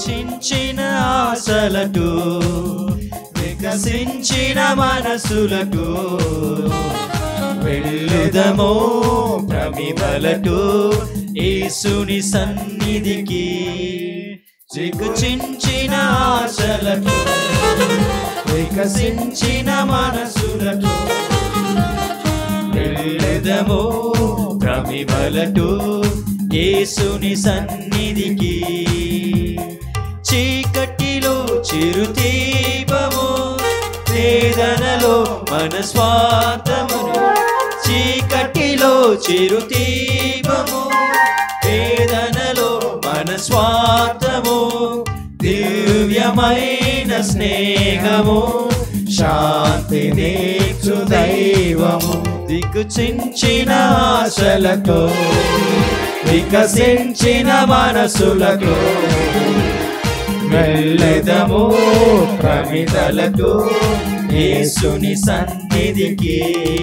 చించిన ఆశలకు వికసించిన మనసులకు వెళ్ళుదమో ప్రమిదలటు యేసుని సన్నిధికి చిగుచించిన ఆశలకు వికసించిన మనసులకు వెళ్ళుదమో ప్రమిదలటు యేసుని సన్నిధికి చీకటిలో చిరుదీపము వేదనలో మన స్వార్థమును చీకటిలో చిరుదీపము వేదనలో మన స్వార్థము దివ్యమైన స్నేహము శాంతి నేర్చు దైవము దిగుచించిన ఆశలతో వికసించిన మనసులతో వెళ్ళదము ప్రమిదలతో యేసుని సన్నిధికి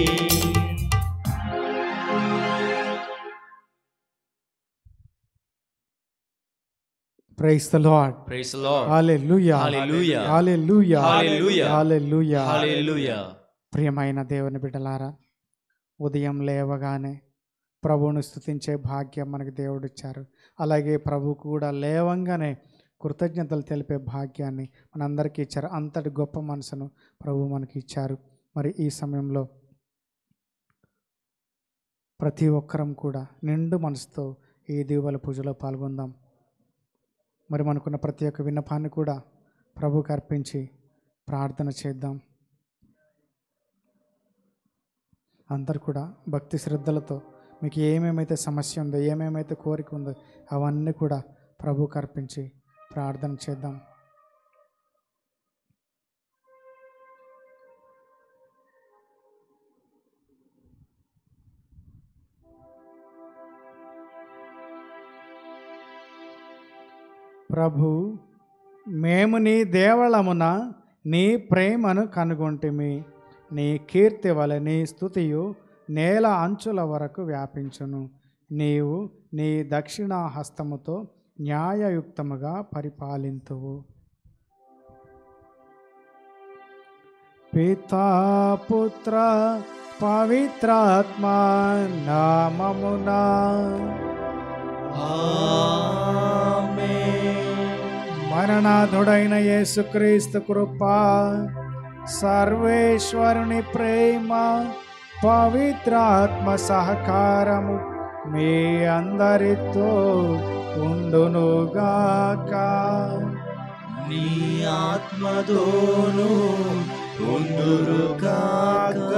praise the lord Praise the Lord. హల్లెలూయా Hallelujah. హల్లెలూయా Hallelujah. హల్లెలూయా Hallelujah. ప్రియమైన దేవుని బిడ్డలారా ఉదయం లేవగానే ప్రభువును స్తుతించే భాగ్యం మనకి దేవుడు ఇచ్చారు అలాగే ప్రభు కూడా లేవంగానే కృతజ్ఞతలు తెలిపే భాగ్యాన్ని మనందరికీ ఇచ్చారు అంతటి గొప్ప మనసును ప్రభు మనకి ఇచ్చారు మరి ఈ సమయంలో ప్రతి ఒక్కరం కూడా నిండు మనసుతో ఈ దీవుల పూజలో పాల్గొందాం మరి మనకున్న ప్రతి ఒక్క విన్నపాన్ని కూడా ప్రభుకి అర్పించి ప్రార్థన చేద్దాం అందరు కూడా భక్తి శ్రద్ధలతో మీకు ఏమేమైతే సమస్య ఉందో ఏమేమైతే కోరిక ఉందో అవన్నీ కూడా ప్రభుకి అర్పించి ప్రార్థన చేద్దాం ప్రభు మేము నీ దేవళమున నీ ప్రేమను కనుగొంటిమి నీ కీర్తి వలె నీ స్థుతియు నేల అంచుల వరకు వ్యాపించును నీవు నీ దక్షిణ హస్తముతో న్యాయయుక్తముగా పరిపాలింతువు పితా పుత్ర పవిత్రాత్మ నామమునా మరణాధుడైన యేసుక్రీస్తు కృప సర్వేశ్వరుని ప్రేమ పవిత్రాత్మ సహకారము మీ అందరితో ఉండునుగాక నీ ఆత్మతోను ఉండురుగాక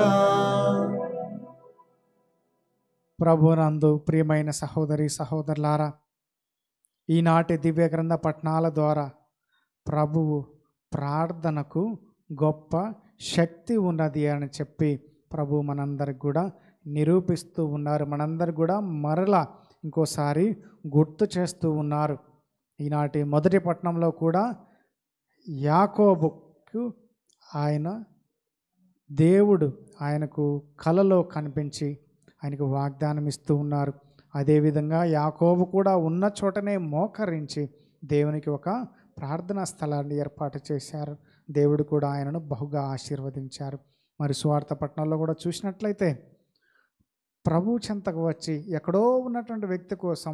ప్రభునందు ప్రియమైన సహోదరి సహోదరులారా ఈనాటి దివ్య గ్రంథ పఠనాల ద్వారా ప్రభువు ప్రార్థనకు గొప్ప శక్తి ఉన్నది అని చెప్పి ప్రభు మనందరికి కూడా నిరూపిస్తూ ఉన్నారు మనందరికి కూడా మరలా ఇంకోసారి గుర్తు చేస్తూ ఉన్నారు ఈనాటి మొదటి పట్టణంలో కూడా యాకోబుకు ఆయన దేవుడు ఆయనకు కలలో కనిపించి ఆయనకు వాగ్దానం ఇస్తూ ఉన్నారు అదేవిధంగా యాకోబు కూడా ఉన్న చోటనే మోకరించి దేవునికి ఒక ప్రార్థనా స్థలాన్ని ఏర్పాటు చేశారు దేవుడు కూడా ఆయనను బహుగా ఆశీర్వదించారు మరి సువార్త పట్టణంలో కూడా చూసినట్లయితే ప్రభు చెంతకు వచ్చి ఎక్కడో ఉన్నటువంటి వ్యక్తి కోసం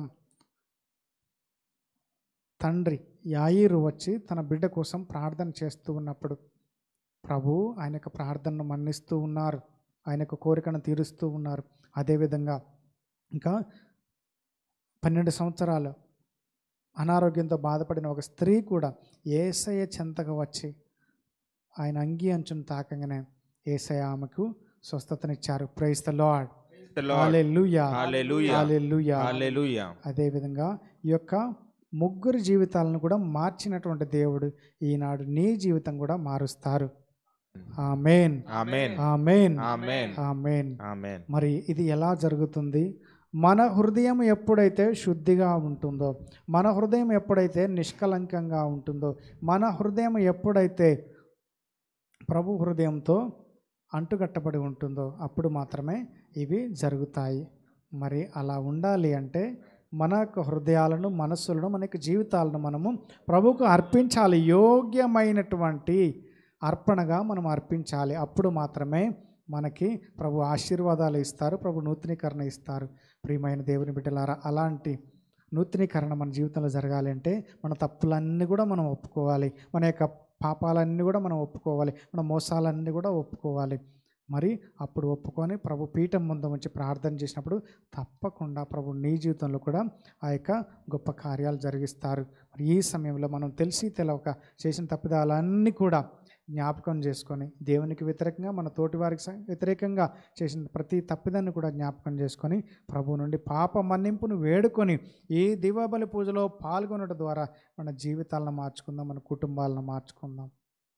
తండ్రి యాయిరు వచ్చి తన బిడ్డ కోసం ప్రార్థన చేస్తూ ఉన్నప్పుడు ప్రభు ఆయన యొక్క ప్రార్థనను మన్నిస్తూ ఉన్నారు ఆయన యొక్క కోరికను తీరుస్తూ ఉన్నారు అదేవిధంగా ఇంకా పన్నెండు సంవత్సరాలు అనారోగ్యంతో బాధపడిన ఒక స్త్రీ కూడా ఏసయ్య చెంతకు వచ్చి ఆయన అంగి అంచును తాకంగానే ఏసయ్య ఆమెకు స్వస్థతనిచ్చారు praise the Lord the Lord. హల్లెలూయా Hallelujah. హల్లెలూయా Hallelujah. అదేవిధంగా ఈ యొక్క ముగ్గురు జీవితాలను కూడా మార్చినటువంటి దేవుడు ఈనాడు నీ జీవితం కూడా మారుస్తారు ఆమెన్ Amen. ఆమెన్ Amen. ఆమెన్ Amen. మరి ఇది ఎలా జరుగుతుంది మన హృదయం ఎప్పుడైతే శుద్ధిగా ఉంటుందో మన హృదయం ఎప్పుడైతే నిష్కలంకంగా ఉంటుందో మన హృదయం ఎప్పుడైతే ప్రభు హృదయంతో అంటుకట్టబడి ఉంటుందో అప్పుడు మాత్రమే ఇవి జరుగుతాయి మరి అలా ఉండాలి అంటే మన యొక్క హృదయాలను మనస్సులను మన యొక్క జీవితాలను మనము ప్రభువుకు అర్పించాలి యోగ్యమైనటువంటి అర్పణగా మనం అర్పించాలి అప్పుడు మాత్రమే మనకి ప్రభు ఆశీర్వాదాలు ఇస్తారు ప్రభు నూతనీకరణ ఇస్తారు ప్రియమైన దేవుని బిడ్డలారా అలాంటి నూతనీకరణ మన జీవితంలో జరగాలి అంటే మన తప్పులన్నీ కూడా మనం ఒప్పుకోవాలి మన యొక్క పాపాలన్నీ కూడా మనం ఒప్పుకోవాలి మన మోసాలన్నీ కూడా ఒప్పుకోవాలి మరి అప్పుడు ఒప్పుకొని ప్రభు పీఠం ముందు ఉంచి ప్రార్థన చేసినప్పుడు తప్పకుండా ప్రభు నీ జీవితంలో కూడా ఆ యొక్క గొప్ప కార్యాలు జరిగిస్తారు మరి ఈ సమయంలో మనం తెలిసి తెలవక చేసిన తప్పిదాలన్నీ కూడా జ్ఞాపకం చేసుకొని దేవునికి వ్యతిరేకంగా మన తోటి వారికి స- వ్యతిరేకంగా చేసిన ప్రతి తప్పిదాన్ని కూడా జ్ఞాపకం చేసుకొని ప్రభు నుండి పాప మన్నింపును వేడుకొని ఈ దివాబలి పూజలో పాల్గొనడం ద్వారా మన జీవితాలను మార్చుకుందాం మన కుటుంబాలను మార్చుకుందాం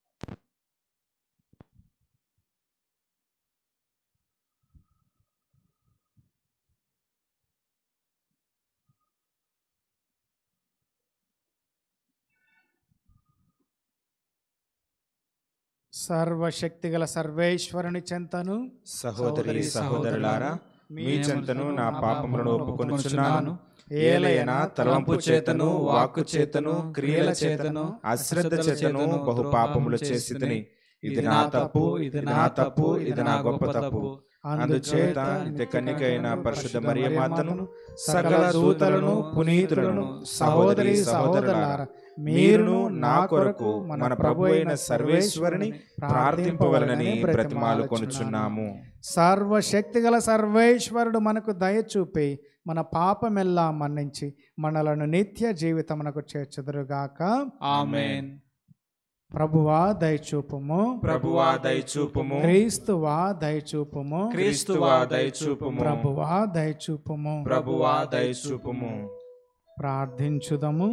సర్వశక్తిగల సర్వేశ్వరుని చెంతను సహోదరి సహోదరులారా మీ చెంతను నా పాపములను ఒప్పుకొనుచున్నాను ఏలయన తలంపు చేతను వాక్కు చేతను క్రియల చేతను అశ్రద్ధ చేతను బహు పాపములు చేసితిని ఇది నా తప్పు ఇది నా తప్పు ఇది నా గొప్ప తప్పు అందుచేత నిత్య కన్నికైన పరిశుద్ధ మరియమాతను సకల దూతలను పునీతులను సహోదరి సహోదరులారా మీరును నా కొరకు మన ప్రభు అయిన సర్వేశ్వరుని ప్రార్థింపవలనని బ్రతిమాలు కొనుచున్నాము సర్వశక్తిగల సర్వేశ్వరుడు మనకు దయ చూపి మన పాపమెల్లా మన్నించి మనలను నిత్య జీవితమునకు చేర్చుదురుగాక ఆమెన్ ప్రభువా దయచూపుము ప్రభువా దయచూపుము క్రీస్తువా దయచూపుము క్రీస్తువా దయచూపుము ప్రభువా దయచూపుము ప్రభువా దయచూపుము ప్రార్థించుదము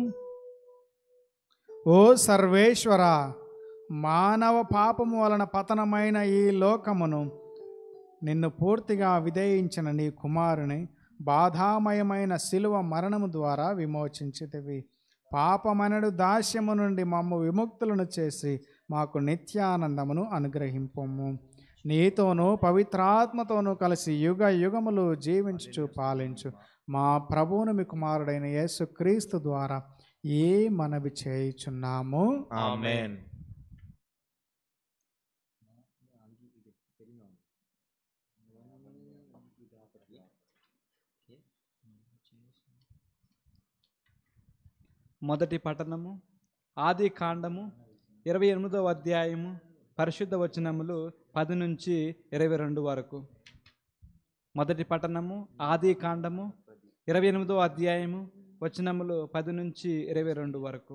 ఓ సర్వేశ్వర మానవ పాపము వలన పతనమైన ఈ లోకమును నిన్ను పూర్తిగా విధేయించిన నీ కుమారుని బాధామయమైన శిలువ మరణము ద్వారా విమోచించితివి పాపమనడు దాస్యము నుండి మమ్ము విముక్తులను చేసి మాకు నిత్యానందమును అనుగ్రహింపము నీతోనూ పవిత్రాత్మతోనూ కలిసి యుగ యుగములు జీవించుచు పాలించు మా ప్రభువును మీ కుమారుడైన యేసుక్రీస్తు ద్వారా ఏ మనవి చేయుచున్నాము ఆమేన్ మొదటి పట్టణము ఆది కాండము ఇరవై ఎనిమిదవ అధ్యాయము పరిశుద్ధ వచనములు పది నుంచి ఇరవై రెండు వరకు మొదటి పట్టణము ఆది కాండము ఇరవై ఎనిమిదవ అధ్యాయము వచనములు పది నుంచి ఇరవై రెండు వరకు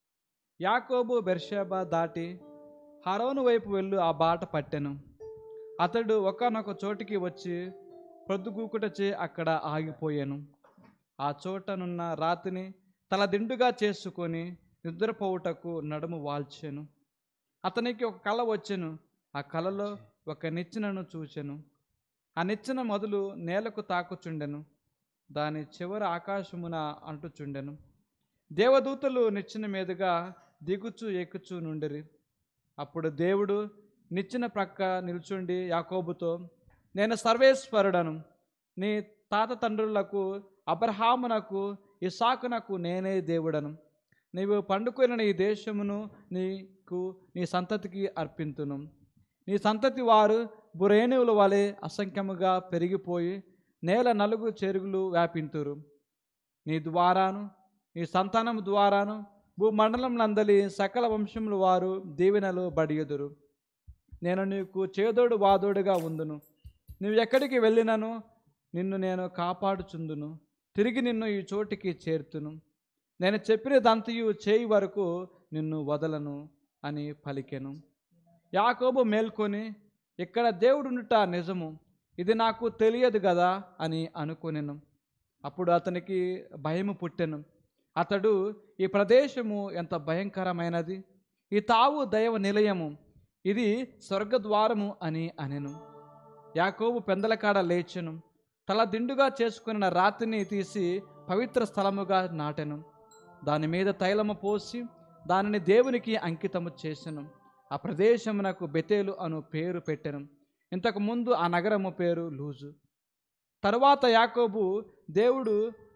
యాకోబు బెర్షేబా దాటి హరోను వైపు వెళ్ళు ఆ బాట పట్టెను అతడు ఒకనొక చోటికి వచ్చి ప్రొద్దుగూకుటచే అక్కడ ఆగిపోయాను ఆ చోటనున్న రాతిని తల దిండుగా చేసుకొని నిద్రపోవుటకు నడుము వాల్చెను అతనికి ఒక కళ వచ్చెను ఆ కలలో ఒక నిచ్చెనను చూచెను ఆ నిచ్చెన మొదలు నేలకు తాకుచుండెను దాని చివర ఆకాశమున అంటుచుండెను దేవదూతలు నిచ్చెన మీదుగా దిగుచు ఎక్కుచు నుండిరి అప్పుడు దేవుడు నిచ్చెన ప్రక్క నిల్చుండి యాకోబుతో నేను సర్వేశ్వరుడను నీ తాత తండ్రులకు అబ్రహామునకు ఇసాకునకు నేనే దేవుడను నీవు పండుకొనిన ఈ దేశమును నీకు నీ సంతతికి అర్పింతును నీ సంతతి వారు బురేణువుల వలె అసంఖ్యముగా పెరిగిపోయి నేల నలుగు చెరుగులు వ్యాపింతురు నీ ద్వారాను నీ సంతానం ద్వారాను భూమండలం నందలి సకల వంశముల వారు దీవెనలు బడియుదురు నేను నీకు చేదోడు వాదోడుగా ఉందును నువ్వు ఎక్కడికి వెళ్ళినను నిన్ను నేను కాపాడుచుందును తిరిగి నిన్ను ఈ చోటికి చేర్తును నేను చెప్పినదంతయు చేయి వరకు నిన్ను వదలను అని పలికెను యాకోబు మేల్కొని ఇక్కడ దేవుడునుట నిజము ఇది నాకు తెలియదు కదా అని అనుకొనెను అప్పుడు అతనికి భయము పుట్టెను అతడు ఈ ప్రదేశము ఎంత భయంకరమైనది ఈ తావు దైవ నిలయము ఇది స్వర్గద్వారము అని అనెను యాకోబు పెందలకాడ లేచెను తల దిండుగా చేసుకున్న రాతిని తీసి పవిత్ర స్థలముగా నాటెను దాని మీద తైలము పోసి దానిని దేవునికి అంకితము చేసెను ఆ ప్రదేశమునకు బెతేలు అను పేరు పెట్టెను ఇంతకు ముందు ఆ నగరము పేరు లూజు తరువాత యాకోబు దేవుడు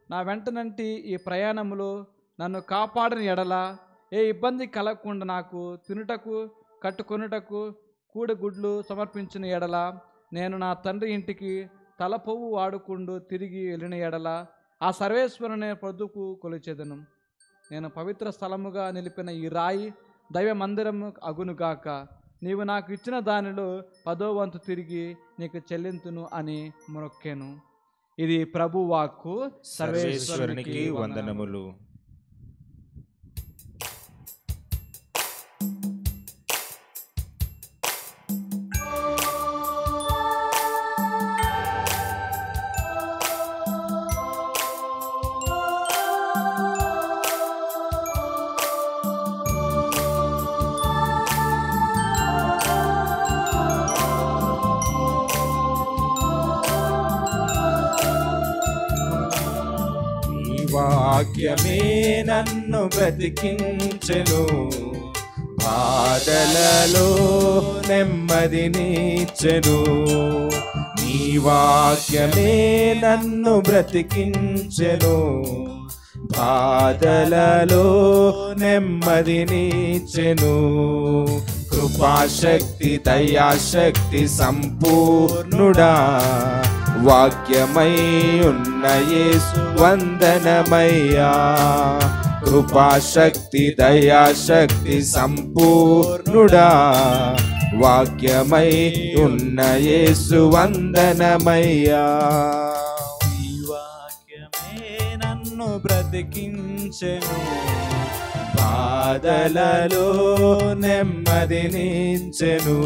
నా వెంటనంటి ఈ ప్రయాణములో నన్ను కాపాడని ఎడల ఏ ఇబ్బంది కలగకుండా నాకు తినుటకు కట్టుకొనుటకు కూడగుడ్లు సమర్పించిన ఎడల నేను నా తండ్రి ఇంటికి తలపొవ్వు వాడుకుంటూ తిరిగి వెళ్ళిన ఎడల ఆ సర్వేశ్వరుని పొద్దుకు కొలిచెదను నేను పవిత్ర స్థలముగా నిలిపిన ఈ రాయి దైవ మందిరము అగునుగాక నీవు నాకు ఇచ్చిన దానిలో పదో వంతు తిరిగి నీకు చెల్లింతును అని మొక్కాను ఇది ప్రభు వాక్కు సర్వేశ్వరునికి వందనములు ఈ వాక్యమే నన్ను బ్రతికించెను బాధలలో నెమ్మదినిచ్చెను నీ వాక్యమే నన్ను బ్రతికించెను బాధలలో నెమ్మదినిచ్చెను కృపాశక్తి దయాశక్తి సంపూర్ణుడా వాక్యమై ఉన్న యేసు వందనమయ్యా కృపాశక్తి దయాశక్తి సంపూర్ణుడా వాక్యమై ఉన్న యేసు వందనమయ్యా ఈ వాక్యమే నన్ను బ్రతికించెను బాధలలో నెమ్మదినించెను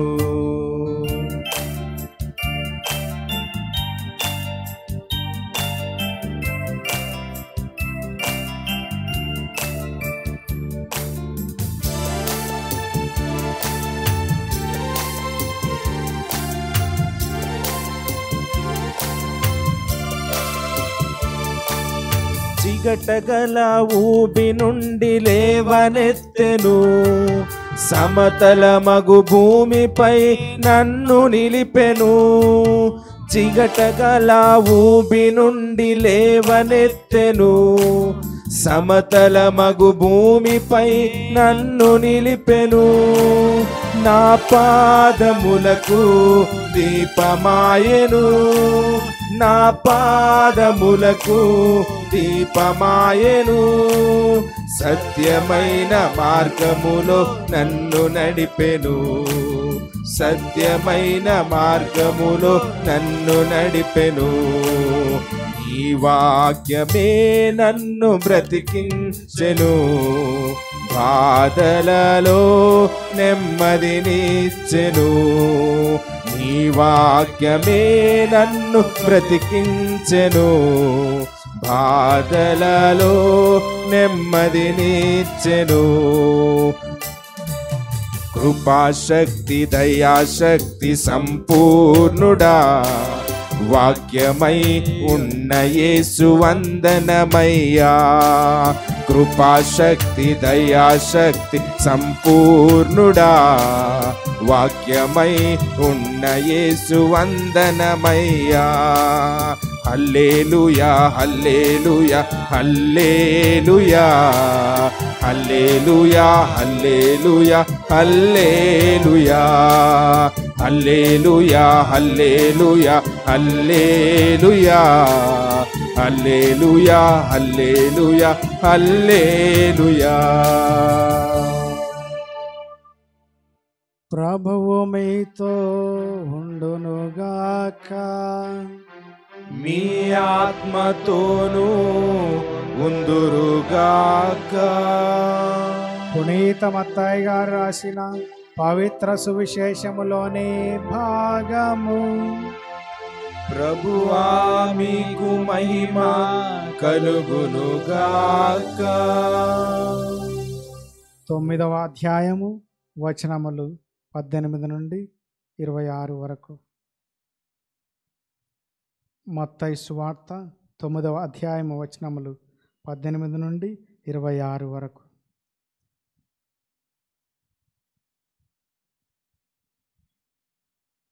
చిగటగల ఊబి నుండి లేవనెత్తెను సమతల మగు భూమిపై నన్ను నిలిపెను చిగటగల ఊబి నుండి లేవనెత్తెను సమతల మగు భూమిపై నన్ను నిలిపెను నా పాదములకు దీపమాయెను నా పాదములకు దీపమాయెను సత్యమైన మార్గములో నన్ను నడిపెను సత్యమైన మార్గములో నన్ను నడిపెను ఈ వాక్యమే నన్ను బ్రతికించెను బాధలలో నెమ్మదినిచ్చెను నీ వాక్యమే నన్ను బ్రతికించెను బాధలలో నెమ్మదినిచ్చెను కృపాశక్తి దయాశక్తి సంపూర్ణుడా వాక్యమై ఉన్న యేసు వందనమయ్యా కృపాశక్తి దయాశక్తి సంపూర్ణుడా వాక్యమై ఉన్న యేసు వందనమయ్యా హల్లేలుయా హల్లేలుయా హల్లేలుయా హల్లేలుయా హల్లేలుయా హల్లేలుయా హల్లేలుయా హల్లేలుయా హల్లేలుయా హల్లేలుయా హల్లేలుయా హల్లేలుయా ప్రభువు మీతో ఉండునుగాక మీ ఆత్మతోనూ ఉందురుగాక పునీత మత్తాయి గారు రాసిన పవిత్ర సువిశేషములోని భాగము ప్రభువా మీకు మహిమ కలుగునుగాక తొమ్మిదవ అధ్యాయము వచనములు పద్దెనిమిది నుండి ఇరవై ఆరు వరకు మత్తయి సువార్త తొమ్మిదవ అధ్యాయము వచనములు పద్దెనిమిది నుండి ఇరవై ఆరు వరకు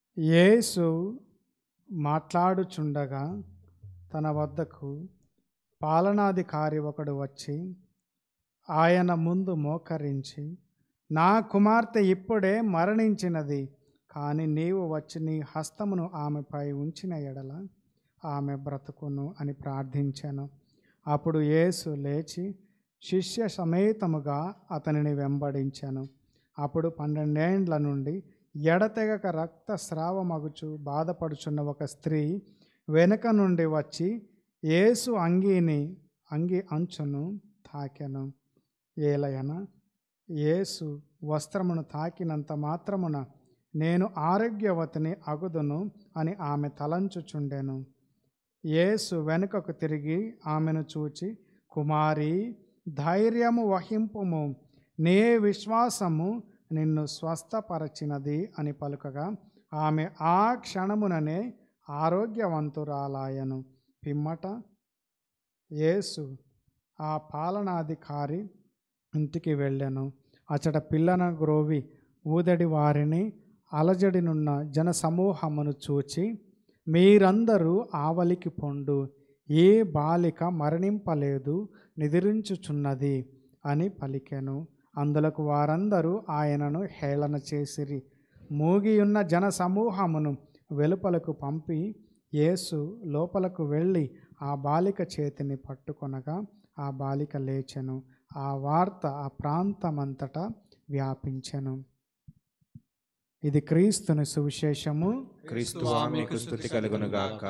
యేసు మాట్లాడుచుండగా తన వద్దకు పాలనాధికారి ఒకడు వచ్చి ఆయన ముందు మోకరించి నా కుమార్తె ఇప్పుడే మరణించినది కానీ నీవు వచ్చి నీ హస్తమును ఆమెపై ఉంచిన ఎడల ఆమె బ్రతుకును అని ప్రార్థించాను అప్పుడు యేసు లేచి శిష్య సమేతముగా అతనిని వెంబడించాను అప్పుడు పన్నెండేండ్ల నుండి ఎడతెగక రక్తస్రావమగుచు బాధపడుచున్న ఒక స్త్రీ వెనుక నుండి వచ్చి యేసు అంగీని అంగి అంచును తాకెను ఏలయన యేసు వస్త్రమును తాకినంత మాత్రమున నేను ఆరోగ్యవతిని అగుదును అని ఆమె తలంచుచుండెను యేసు వెనుకకు తిరిగి ఆమెను చూచి కుమారి ధైర్యము వహింపుము నీ విశ్వాసము నిన్ను స్వస్థపరచినది అని పలుకగా ఆమె ఆ క్షణముననే ఆరోగ్యవంతురాలాయను పిమ్మట యేసు ఆ పాలనాధికారి ఇంటికి వెళ్ళాను అచట పిల్లన గ్రోవి ఊదడి వారిని అలజడినున్న జనసమూహమును చూచి మీరందరూ ఆవలికి పొండు ఏ బాలిక మరణింపలేదు నిద్రించుచున్నది అని పలికెను అందులకు వారందరూ ఆయనను హేళన చేసిరి మూగియున్న జన సమూహమును వెలుపలకు పంపి యేసు లోపలకు వెళ్ళి ఆ బాలిక చేతిని పట్టుకొనగా ఆ బాలిక లేచెను ఆ వార్త ఆ ప్రాంతమంతటా వ్యాపించెను ఇది క్రీస్తుని సువిశేషము క్రీస్తు మీకు స్థుతి కలుగును గాక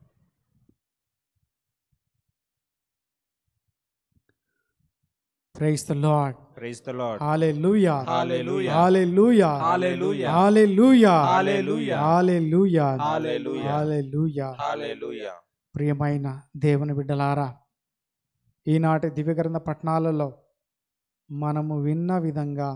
praise the lord praise the Lord హల్లెలూయా Hallelujah. హల్లెలూయా Hallelujah. హల్లెలూయా Hallelujah. హల్లెలూయా Hallelujah. హల్లెలూయా హల్లెలూయా ప్రియమైన దేవుని బిడ్డలారా ఈనాటి దివ్యగ్రంథ పట్టణాలలో మనము విన్న విధంగా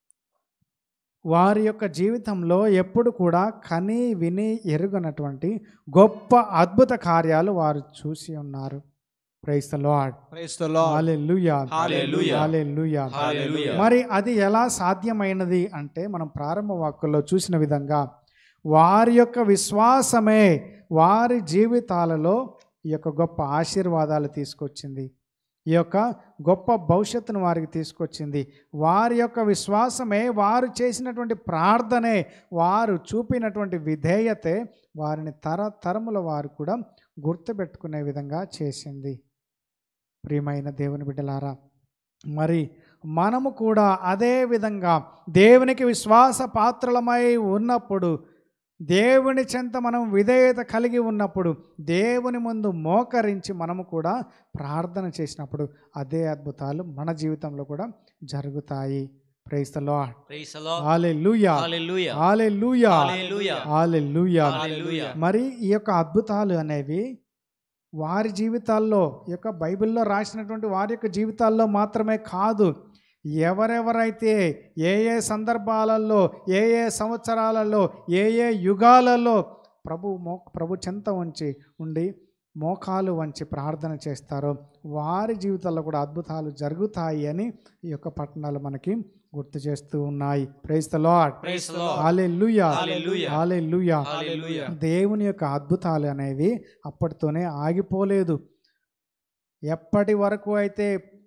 వారి యొక్క జీవితంలో ఎప్పుడు కూడా కని విని ఎరుగనటువంటి గొప్ప అద్భుత కార్యాలు వారు చూసి ఉన్నారు praise the lord Praise the Lord. హల్లెలూయా Hallelujah. హల్లెలూయా Hallelujah. మరి అది ఎలా సాధ్యమైనది అంటే మనం ప్రారంభ వాక్కుల్లో చూసిన విధంగా వారి యొక్క విశ్వాసమే వారి జీవితాలలో ఈ యొక్క గొప్ప ఆశీర్వాదాలు తీసుకొచ్చింది ఈ యొక్క గొప్ప భవిష్యత్తును వారికి తీసుకొచ్చింది వారి యొక్క విశ్వాసమే వారు చేసినటువంటి ప్రార్థనే వారు చూపినటువంటి విధేయతే వారిని తరతరముల వారు కూడా గుర్తుపెట్టుకునే విధంగా చేసింది ప్రియమైన దేవుని బిడ్డలారా మరి మనము కూడా అదే విధంగా దేవునికి విశ్వాస పాత్రలమై ఉన్నప్పుడు దేవుని చెంత మనం విధేయత కలిగి ఉన్నప్పుడు దేవుని ముందు మోకరించి మనము కూడా ప్రార్థన చేసినప్పుడు అదే అద్భుతాలు మన జీవితంలో కూడా జరుగుతాయి praise the lord Praise the Lord. హల్లెలూయా Hallelujah. హల్లెలూయా Hallelujah. హల్లెలూయా Hallelujah. మరి ఈ యొక్క అద్భుతాలు అనేవి వారి జీవితాల్లో ఈ యొక్క బైబిల్లో రాసినటువంటి వారి యొక్క జీవితాల్లో మాత్రమే కాదు ఎవరెవరైతే ఏ ఏ సందర్భాలలో ఏ ఏ సంవత్సరాలలో ఏ ఏ యుగాలలో ప్రభు మో ప్రభు చెంత ఉంచి ఉండి మోకాలు వంచి ప్రార్థన చేస్తారో వారి జీవితాల్లో కూడా అద్భుతాలు జరుగుతాయి అని ఈ యొక్క పట్టణాలు మనకి గుర్తు చేస్తూ ఉన్నాయి praise the lord Praise the Lord. హాలెలూయా Hallelujah. హాలెలూయా Hallelujah. దేవుని యొక్క అద్భుతాలు అనేవి అప్పటితోనే ఆగిపోలేదు ఎప్పటి వరకు అయితే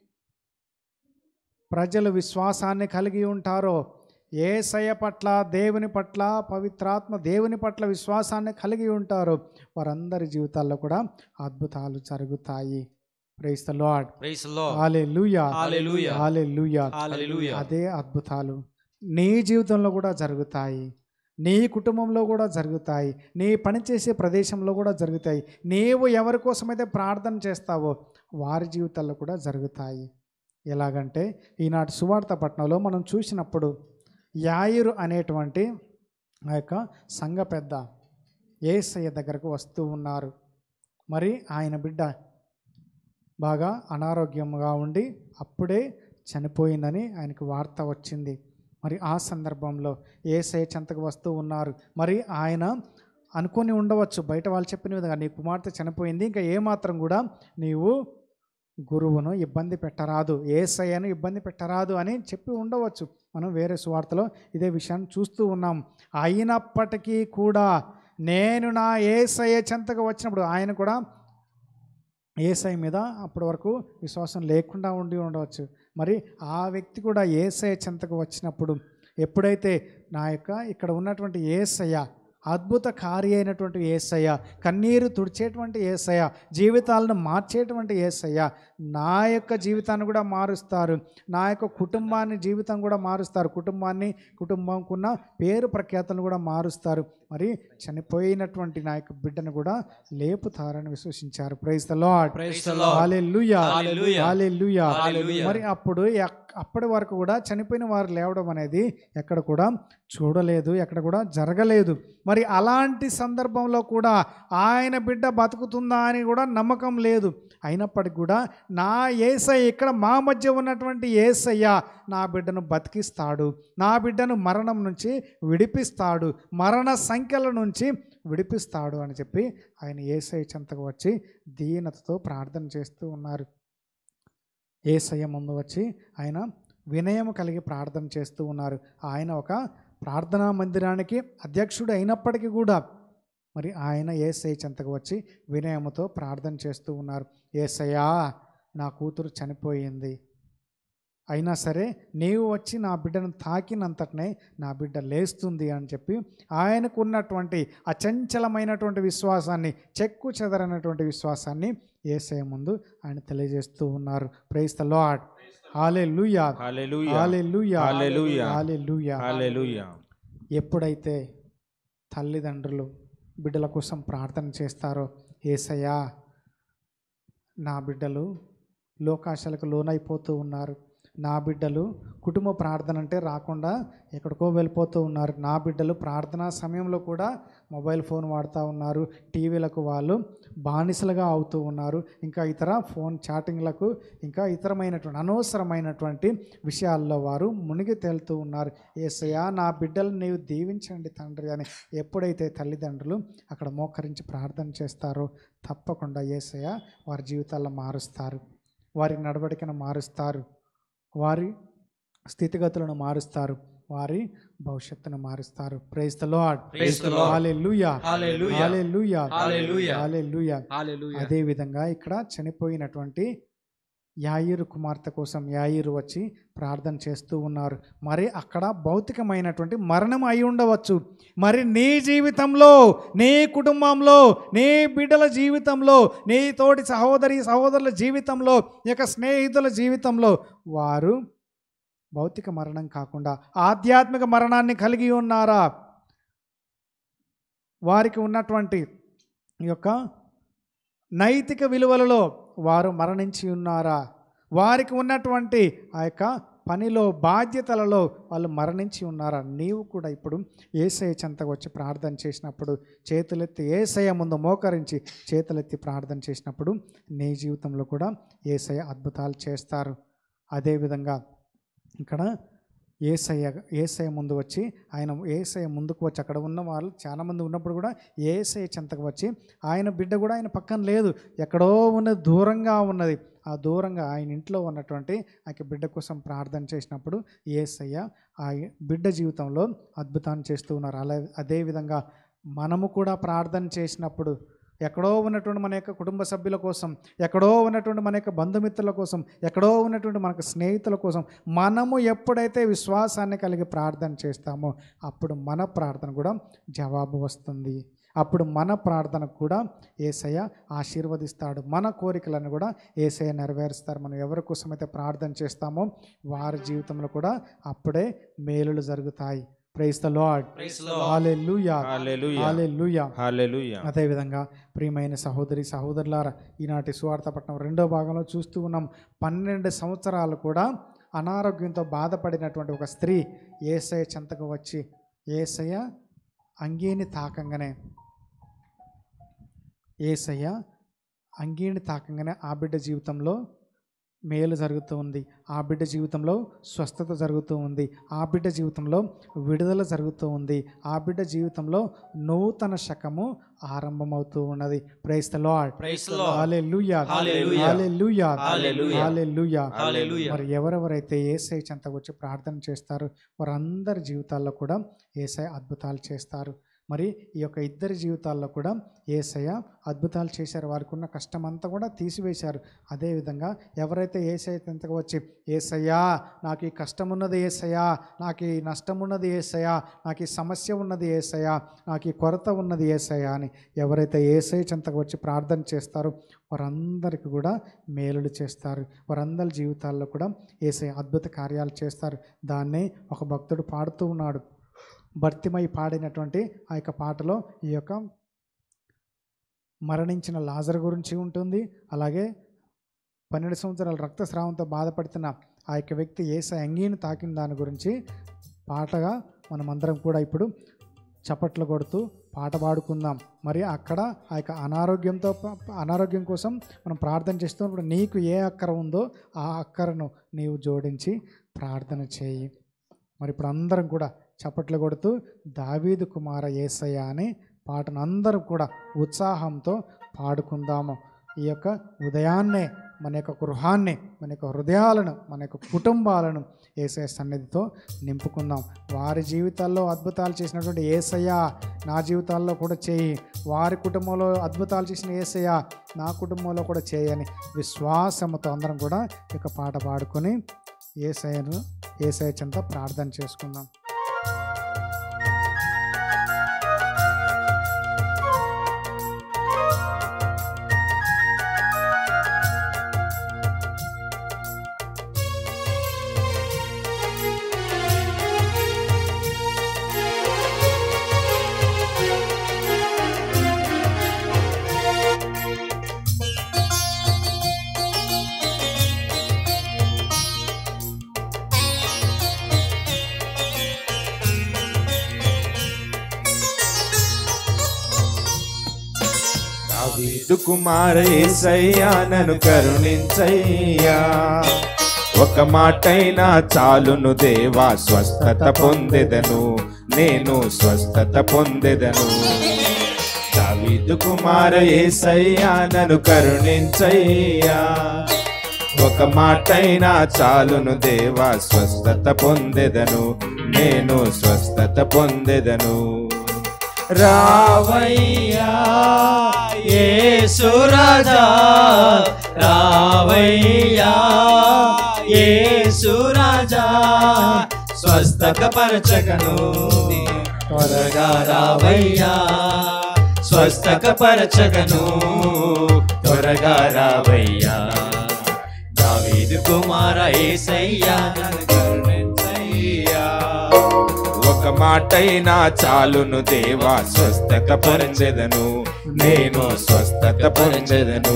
ప్రజలు విశ్వాసాన్ని కలిగి ఉంటారో ఏసయ పట్ల దేవుని పట్ల పవిత్రాత్మ దేవుని పట్ల విశ్వాసాన్ని కలిగి ఉంటారో వారందరి జీవితాల్లో కూడా అద్భుతాలు జరుగుతాయి praise the lord Praise the Lord. హాలెలూయా Hallelujah. హాలెలూయా Hallelujah. అదే అద్భుతాలు నీ జీవితంలో కూడా జరుగుతాయి నీ కుటుంబంలో కూడా జరుగుతాయి నీ పనిచేసే ప్రదేశంలో కూడా జరుగుతాయి నీవు ఎవరి కోసమైతే ప్రార్థన చేస్తావో వారి జీవితాల్లో కూడా జరుగుతాయి ఎలాగంటే ఈనాటి సువార్త పట్టణంలో మనం చూసినప్పుడు యాయిరు అనేటువంటి ఆ యొక్క సంఘ పెద్ద ఏసయ్య దగ్గరకు వస్తూ ఉన్నారు మరి ఆయన బిడ్డ బాగా అనారోగ్యంగా ఉండి అప్పుడే చనిపోయిందని ఆయనకు వార్త వచ్చింది మరి ఆ సందర్భంలో ఏసఐ చెంతకు వస్తూ ఉన్నారు మరి ఆయన అనుకొని ఉండవచ్చు బయట వాళ్ళు చెప్పిన విధంగా నీ కుమార్తె చనిపోయింది ఇంకా ఏమాత్రం కూడా నీవు గురువును ఇబ్బంది పెట్టరాదు ఏసయ్యను ఇబ్బంది పెట్టరాదు అని చెప్పి ఉండవచ్చు మనం వేరే సువార్తలో ఇదే విషయాన్ని చూస్తూ ఉన్నాం అయినప్పటికీ కూడా నేను నా ఏసయ్య చెంతకు వచ్చినప్పుడు ఆయన కూడా ఏసై మీద అప్పటి వరకు విశ్వాసం లేకుండా ఉండి ఉండవచ్చు మరి ఆ వ్యక్తి కూడా ఏసఐ చెంతకు వచ్చినప్పుడు ఎప్పుడైతే నా యొక్క ఇక్కడ ఉన్నటువంటి ఏసయ్య అద్భుత కార్య అయినటువంటి ఏసయ్య కన్నీరు తుడిచేటువంటి ఏసయ్య జీవితాలను మార్చేటువంటి ఏసయ్య నా యొక్క జీవితాన్ని కూడా మారుస్తారు నా యొక్క కుటుంబాన్ని జీవితం కూడా మారుస్తారు కుటుంబాన్ని కుటుంబంకున్న పేరు ప్రఖ్యాతలు కూడా మారుస్తారు మరి చనిపోయినటువంటి నా యొక్క బిడ్డను కూడా లేపుతారని విశ్వసించారు praise the lord Praise the Lord. హల్లెలూయా Hallelujah. హల్లెలూయా Hallelujah. మరి అప్పుడు ఎక్- అప్పటి వరకు కూడా చనిపోయిన వారు లేవడం అనేది ఎక్కడ కూడా చూడలేదు ఎక్కడ కూడా జరగలేదు మరి అలాంటి సందర్భంలో కూడా ఆయన బిడ్డ బతుకుతుందా అని కూడా నమ్మకం లేదు అయినప్పటికీ కూడా నా ఏసయ్య ఇక్కడ మా మధ్య ఉన్నటువంటి ఏసయ్య నా బిడ్డను బతికిస్తాడు నా బిడ్డను మరణం నుంచి విడిపిస్తాడు మరణ సంఖ్యల నుంచి విడిపిస్తాడు అని చెప్పి ఆయన ఏసయ్య చెంతకు వచ్చి దీనతతో ప్రార్థన చేస్తూ ఉన్నారు ఏసయ్య ముందు వచ్చి ఆయన వినయం కలిగి ప్రార్థన చేస్తూ ఉన్నారు ఆయన ఒక ప్రార్థనా మందిరానికి అధ్యక్షుడు అయినప్పటికీ కూడా మరి ఆయన ఏసఐ చెంతకు వచ్చి వినయముతో ప్రార్థన చేస్తూ ఉన్నారు ఏసయ్యా నా కూతురు చనిపోయింది అయినా సరే నీవు వచ్చి నా బిడ్డను తాకినంతటనే నా బిడ్డ లేస్తుంది అని చెప్పి ఆయనకు ఉన్నటువంటి అచంచలమైనటువంటి విశ్వాసాన్ని చెక్కు చెదరనటువంటి విశ్వాసాన్ని ఏసయ ముందు ఆయన తెలియజేస్తూ ఉన్నారు ప్రైస్ ద లార్డ్ హాలే లూయా హల్లెలూయా హాలే లూయా హల్లెలూయా. హాలే లూయా హల్లెలూయా ఎప్పుడైతే తల్లిదండ్రులు బిడ్డల కోసం ప్రార్థన చేస్తారో ఏసయ్యా నా బిడ్డలు లోకాశలకు లోనైపోతూ ఉన్నారు నా బిడ్డలు కుటుంబ ప్రార్థన అంటే రాకుండా ఎక్కడికో వెళ్ళిపోతూ ఉన్నారు నా బిడ్డలు ప్రార్థనా సమయంలో కూడా మొబైల్ ఫోన్ వాడుతూ ఉన్నారు టీవీలకు వాళ్ళు బానిసలుగా అవుతూ ఉన్నారు ఇంకా ఇతర ఫోన్ చాటింగ్లకు ఇంకా ఇతరమైనటువంటి అనవసరమైనటువంటి విషయాల్లో వారు మునిగి తేలుతూ ఉన్నారు ఏసయ్యా నా బిడ్డలు నీవు దీవించండి తండ్రి అని ఎప్పుడైతే తల్లిదండ్రులు అక్కడ మోకరించి ప్రార్థన చేస్తారో తప్పకుండా ఏసయ్య వారి జీవితాల్లో మారుస్తారు వారి నడవడికను మారుస్తారు వారి స్థితిగతులను మారుస్తారు వారి భవిష్యత్తును మారుస్తారు praise the lord Praise the Lord. హల్లెలూయా Hallelujah. హల్లెలూయా Hallelujah. హల్లెలూయా Hallelujah. అదే విధంగా ఇక్కడ చనిపోయినటువంటి యాయిరు కుమార్తె కోసం యాయిరు వచ్చి ప్రార్థన చేస్తూ ఉన్నారు మరి అక్కడ భౌతికమైనటువంటి మరణం అయి ఉండవచ్చు మరి నీ జీవితంలో నీ కుటుంబంలో నీ బిడ్డల జీవితంలో నీ తోటి సహోదరి సహోదరుల జీవితంలో ఈ యొక్క స్నేహితుల జీవితంలో వారు భౌతిక మరణం కాకుండా ఆధ్యాత్మిక మరణాన్ని కలిగి ఉన్నారా వారికి ఉన్నటువంటి ఈ యొక్క నైతిక విలువలలో వారు మరణించి ఉన్నారా వారికి ఉన్నటువంటి ఆ యొక్క పనిలో బాధ్యతలలో వాళ్ళు మరణించి ఉన్నారా నీవు కూడా ఇప్పుడు ఏసయ చెంతకు వచ్చి ప్రార్థన చేసినప్పుడు చేతులెత్తి ఏసయ ముందు మోకరించి చేతులెత్తి ప్రార్థన చేసినప్పుడు నీ జీవితంలో కూడా ఏసయ అద్భుతాలు చేస్తారు అదేవిధంగా ఇక్కడ ఏసయ్య ఏసయ్య ముందు వచ్చి ఆయన ఏసయ్య ముందుకు వచ్చి అక్కడ ఉన్న వాళ్ళు చాలామంది ఉన్నప్పుడు కూడా ఏసయ్య చెంతకు వచ్చి ఆయన బిడ్డ కూడా ఆయన పక్కన లేదు ఎక్కడో ఉన్నది దూరంగా ఉన్నది ఆ దూరంగా ఆయన ఇంట్లో ఉన్నటువంటి ఆ యొక్క బిడ్డ కోసం ప్రార్థన చేసినప్పుడు ఏసయ్య ఆ బిడ్డ జీవితంలో అద్భుతాన్ని చేస్తూ ఉన్నారు అలా అదేవిధంగా మనము కూడా ప్రార్థన చేసినప్పుడు ఎక్కడో ఉన్నటువంటి మన యొక్క కుటుంబ సభ్యుల కోసం ఎక్కడో ఉన్నటువంటి మన యొక్క బంధుమిత్రుల కోసం ఎక్కడో ఉన్నటువంటి మనకు స్నేహితుల కోసం మనము ఎప్పుడైతే విశ్వాసాన్ని కలిగి ప్రార్థన చేస్తామో అప్పుడు మన ప్రార్థన కూడా జవాబు వస్తుంది అప్పుడు మన ప్రార్థనకు కూడా ఏసయ్య ఆశీర్వదిస్తాడు మన కోరికలను కూడా ఏసయ్య నెరవేరుస్తారు మనం ఎవరి కోసమైతే ప్రార్థన చేస్తామో వారి జీవితంలో కూడా అప్పుడే మేలులు జరుగుతాయి praise the lord Praise the Lord. హల్లెలూయా హల్లెలూయా హల్లెలూయా హల్లెలూయా అదేవిధంగా ప్రియమైన సహోదరి సహోదరులారా ఈనాటి సువార్తపట్నం రెండో భాగంలో చూస్తూ ఉన్నాం పన్నెండు సంవత్సరాలు కూడా అనారోగ్యంతో బాధపడినటువంటి ఒక స్త్రీ ఏసయ చెంతకు వచ్చి ఏసయ్య అంగీని తాకంగానే ఏసయ్య అంగీని తాకంగానే ఆ బిడ్డ జీవితంలో మేలు జరుగుతూ ఉంది ఆ బిడ్డ జీవితంలో స్వస్థత జరుగుతూ ఉంది ఆ బిడ్డ జీవితంలో విడుదల జరుగుతూ ఉంది ఆ బిడ్డ జీవితంలో నూతన శకము ఆరంభమవుతూ ఉన్నది praise the lord Praise the Lord. హల్లెలూయా Hallelujah. హల్లెలూయా Hallelujah. హల్లెలూయా Hallelujah. మరి ఎవరెవరైతే ఏసై చెంతకు వచ్చి ప్రార్థన చేస్తారో వారందరి జీవితాల్లో కూడా ఏసై అద్భుతాలు చేస్తారు మరి ఈ యొక్క ఇద్దరి జీవితాల్లో కూడా ఏసయ్య అద్భుతాలు చేశారు వారికి ఉన్న కష్టం అంతా కూడా తీసివేశారు అదేవిధంగా ఎవరైతే ఏసయ్య చెంతకు వచ్చి ఏసయ్యా నాకు ఈ కష్టం ఉన్నది ఏసయ్యా నాకు ఈ నష్టం ఉన్నది ఏసయ్యా నాకు ఈ సమస్య ఉన్నది ఏసయ్యా నాకు ఈ కొరత ఉన్నది ఏసయ్యా అని ఎవరైతే ఏసయ్య చెంతకు వచ్చి ప్రార్థన చేస్తారో వారందరికీ కూడా మేలులు చేస్తారు వారందరి జీవితాల్లో కూడా ఏసయ్య అద్భుత కార్యాలు చేస్తారు దాన్నే ఒక భక్తుడు పాడుతూ ఉన్నాడు భర్తిమై పాడినటువంటి ఆ యొక్క పాటలో ఈ యొక్క మరణించిన లాజర్ గురించి ఉంటుంది అలాగే పన్నెండు సంవత్సరాల రక్తస్రావంతో బాధపడుతున్న ఆ యొక్క వ్యక్తి ఏసై అంగీని తాకిన దాని గురించి పాటగా మనమందరం కూడా ఇప్పుడు చప్పట్లు కొడుతూ పాట పాడుకుందాం మరి అక్కడ ఆ యొక్క అనారోగ్యంతో ప- అనారోగ్యం కోసం మనం ప్రార్థన చేస్తున్నప్పుడు నీకు ఏ అక్కర ఉందో ఆ అక్కరను నీవు జోడించి ప్రార్థన చేయి మరి ఇప్పుడు అందరం కూడా చప్పట్లు కొడుతూ దావీదు కుమార ఏసయ్య అనే పాటను అందరం కూడా ఉత్సాహంతో పాడుకుందాము ఈ యొక్క ఉదయాన్నే మన యొక్క గృహాన్ని మన యొక్క హృదయాలను మన యొక్క కుటుంబాలను ఏసయ్య సన్నిధితో నింపుకుందాం వారి జీవితాల్లో అద్భుతాలు చేసినటువంటి ఏసయ్య నా జీవితాల్లో కూడా చేయి వారి కుటుంబంలో అద్భుతాలు చేసిన ఏసయ్య నా కుటుంబంలో కూడా చేయని విశ్వాసంతో అందరం కూడా ఈ యొక్క పాట పాడుకొని ఏసయ్యను ఏసయ్య చెంత ప్రార్థన చేసుకుందాం దావీదు కుమార యేసయ్యా నన్ను కరుణించయ్యా ఒక మాటైనా చాలును దేవా స్వస్థత పొందెదను నేను స్వస్థత పొందెదను దావీదు కుమార యేసయ్యా నన్ను కరుణించయ్యా ఒక మాటైనా చాలును దేవా స్వస్థత పొందెదను నేను స్వస్థత పొందెదను రావయ్యా యేసురాజా రావయ్యా యేసురాజా స్వస్థత పరచగను త్వరగా రావయ్యా స్వస్థత పరచగను త్వరగా రావయ్యా దావీదు కుమార యేసయ్యా నన్ను కరుణించయ్యా ఒక మాటైనా చాలును దేవా స్వస్థత పొందెదను నేను స్వస్థత పొందెదను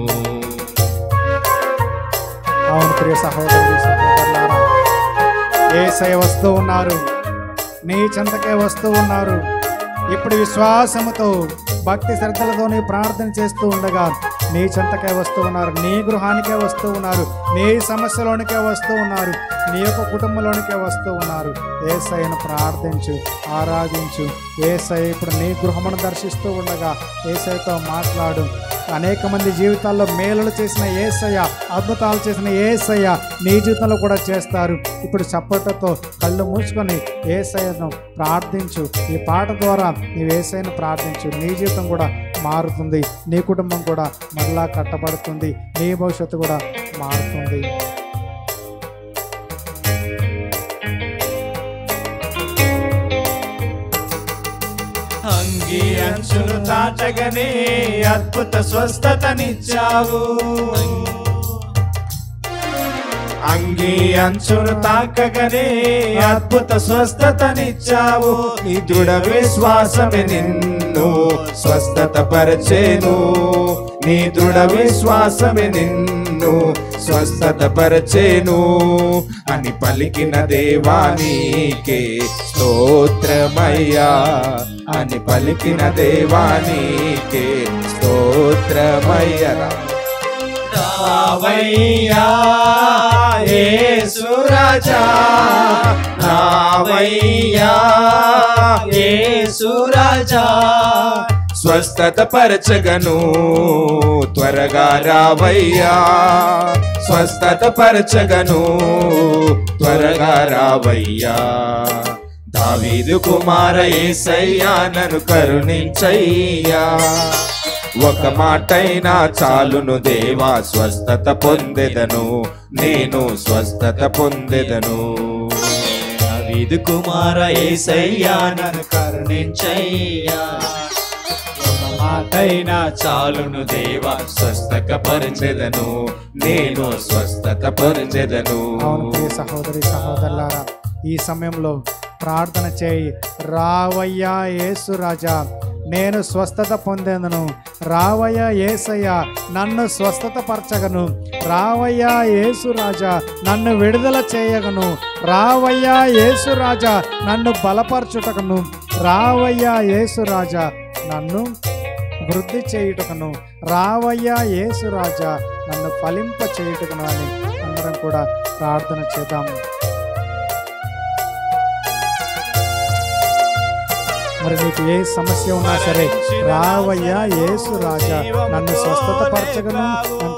అవును ప్రియ సహోదరులు సహోదరులారా ఏసయ వస్తూ ఉన్నారు నీ చెంతకే వస్తూ ఉన్నారు ఇప్పుడు విశ్వాసముతో భక్తి శ్రద్ధలతో నీ ప్రార్థన చేస్తూ ఉండగా నీ చెంతకే వస్తూ ఉన్నారు నీ గృహానికే వస్తూ ఉన్నారు నీ సమస్యలోనికే వస్తూ ఉన్నారు నీ యొక్క కుటుంబంలోనికే వస్తూ ఉన్నారు ఏసయ్యను ప్రార్థించు ఆరాధించు ఏసై ఇప్పుడు నీ గృహమును దర్శిస్తూ ఉండగా ఏసైతో మాట్లాడు అనేక మంది జీవితాల్లో మేలులు చేసిన ఏసయ్య అద్భుతాలు చేసిన ఏసయ్య నీ జీవితంలో కూడా చేస్తారు ఇప్పుడు చప్పట్లతో కళ్ళు మూసుకొని ఏసయ్యను ప్రార్థించు ఈ పాట ద్వారా నీవు ఏసయ్యను ప్రార్థించు నీ జీవితం కూడా మారుతుంది నీ కుటుంబం కూడా మరలా కట్టబడుతుంది నీ భవిష్యత్తు కూడా మారుతుంది అంగి అంచులు దాటగనే అద్భుత స్వస్థతనిచ్చావు అంగి అంచును తాకగనే అద్భుత స్వస్థతనిచ్చావు నీ దృఢ విశ్వాసమే నిన్ను స్వస్థత పరిచేను నీ దృఢ విశ్వాసమే నిన్ను స్వస్థత పరిచేను అని పలికిన దేవానీకే స్తోత్రమయ్యా అని పలికిన దేవానీకే స్తోత్రమయ్యా రావయ్యా యేసురాజా రావయ్యా యేసురాజా స్వస్థత పరచగను త్వరగా రావయ్యా స్వస్థత పరచగను త్వరగా రావయ్యా దావీదు కుమార యేసయ్యా నన్ను కరుణించయ్యా ఒక మాటైనా చాలును దేవా స్వస్థత పొందెదను నేను స్వస్థత పొందెదను దావీదు కుమార యేసయ్యా నన్ను కరుణించయ్యా ఒక మాటైనా చాలును దేవా స్వస్థక పొందెదను నేను స్వస్థత పొందెదను అవును ప్రియ సహోదరి సహోదరులారా ఈ సమయంలో ప్రార్థన చేయి రావయ్యా యేసు రాజా నేను స్వస్థత పొందేందును రావయ్యా యేసయ్య నన్ను స్వస్థత పరచగను రావయ్యా యేసు రాజా నన్ను విడుదల చేయగను రావయ్యా యేసు రాజా నన్ను బలపరచుటకును రావయ్యా యేసు రాజా నన్ను వృద్ధి చేయుటకును రావయ్యా యేసు రాజా నన్ను ఫలింప చేయుటకును అని అందరం కూడా ప్రార్థన చేద్దాం మరి నీకు ఏ సమస్య ఉన్నా సరే రావయ్యా యేసు రాజా నన్ను స్వస్థత పరచగను నన్ను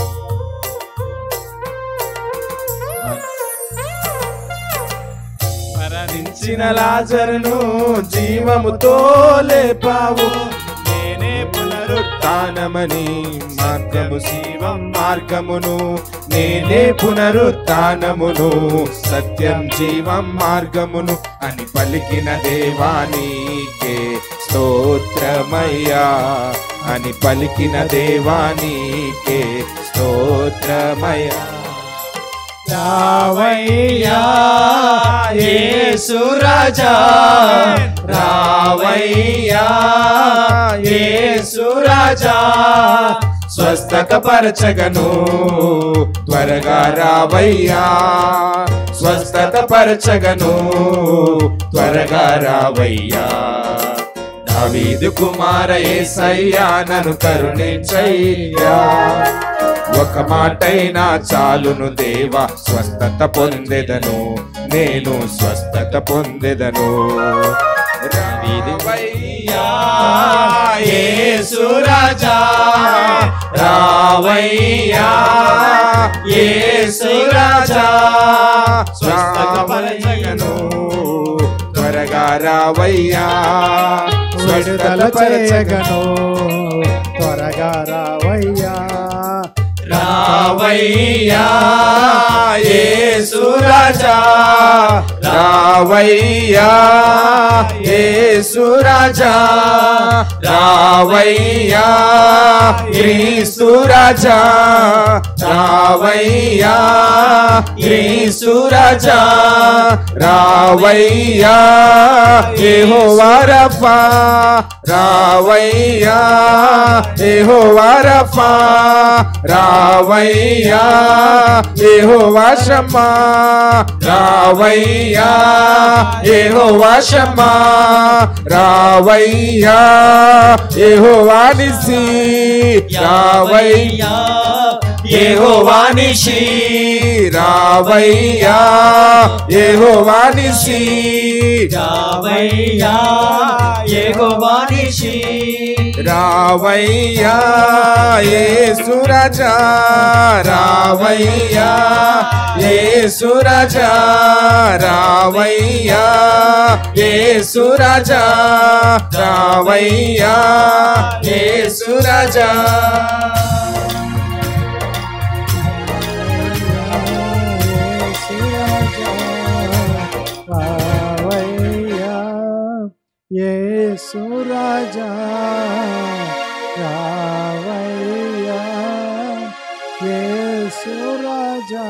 మరణించిన లాజరును జీవముతో లేపావు నేనే పునరుత్నమని మార్గము శివం మార్గమును నేనే పునరుత్నమును సత్యం జీవం మార్గమును అని పలికిన దేవానీకే స్తోత్రమయ్యా అని పలికిన దేవానీకే స్తోత్రమయ్యా రావయ్యా యేసు రాజా రావయ్యా యేసు రాజా స్వస్థత పరచగను త్వరగా రావయ్యా స్వస్థత పరచగను త్వరగా రావయ్యా దావీదు కుమార యేసయ్యా నన్ను కరుణించయ్యా ఒక మాటైనా చాలును దేవా స్వస్థత పొందెదను నేను స్వస్థత పొందెదను రావయ్యా యేసు రాజా రావయ్యా యేసు రాజా స్వస్థత పరచగను త్వరగా రావయ్యా విడుదల స్వస్థత పరచగను చేయగను త్వరగా రావయ్యా రావయ్యా యేసు రాజా రావయ్యా యేసు రాజా రావయ్యా క్రీస్తు రాజా రావయ్యా క్రీస్తు రాజా రావయ్యా యెహోవా రఫా రావయ్యా యెహోవా రఫా రావయ్యా యెహోవా షమ్మా రావయ్యా యెహోవా షమ్మా రావయ్యా యెహోవా నిసి రావయ్యా యెహోవా నిషి రావయ్యా యెహోవా నిసి రావయ్యా యెహోవా నిషి రావయ్యా యేసు రాజా రావయ్యా యేసు రాజా రావయ్యా యేసు రాజా రావయ్యా యేసు రాజా రావయ్యా యేసు రాజా రావయ్యా యేసు రాజా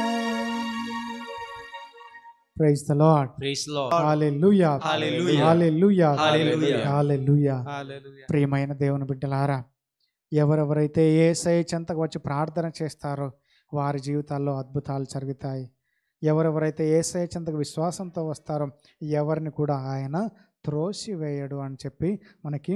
praise the lord praise Lord హల్లెలూయా హల్లెలూయా. హల్లెలూయా హల్లెలూయా. హల్లెలూయా ప్రియమైన దేవుని బిడ్డలారా ఎవరెవరైతే ఏ సై చెంతకు వచ్చి ప్రార్థన చేస్తారో వారి జీవితాల్లో అద్భుతాలు జరుగుతాయి ఎవరెవరైతే ఏ సై చెంతకు విశ్వాసంతో వస్తారో ఎవరిని కూడా ఆయన త్రోసివేయడు అని చెప్పి మనకి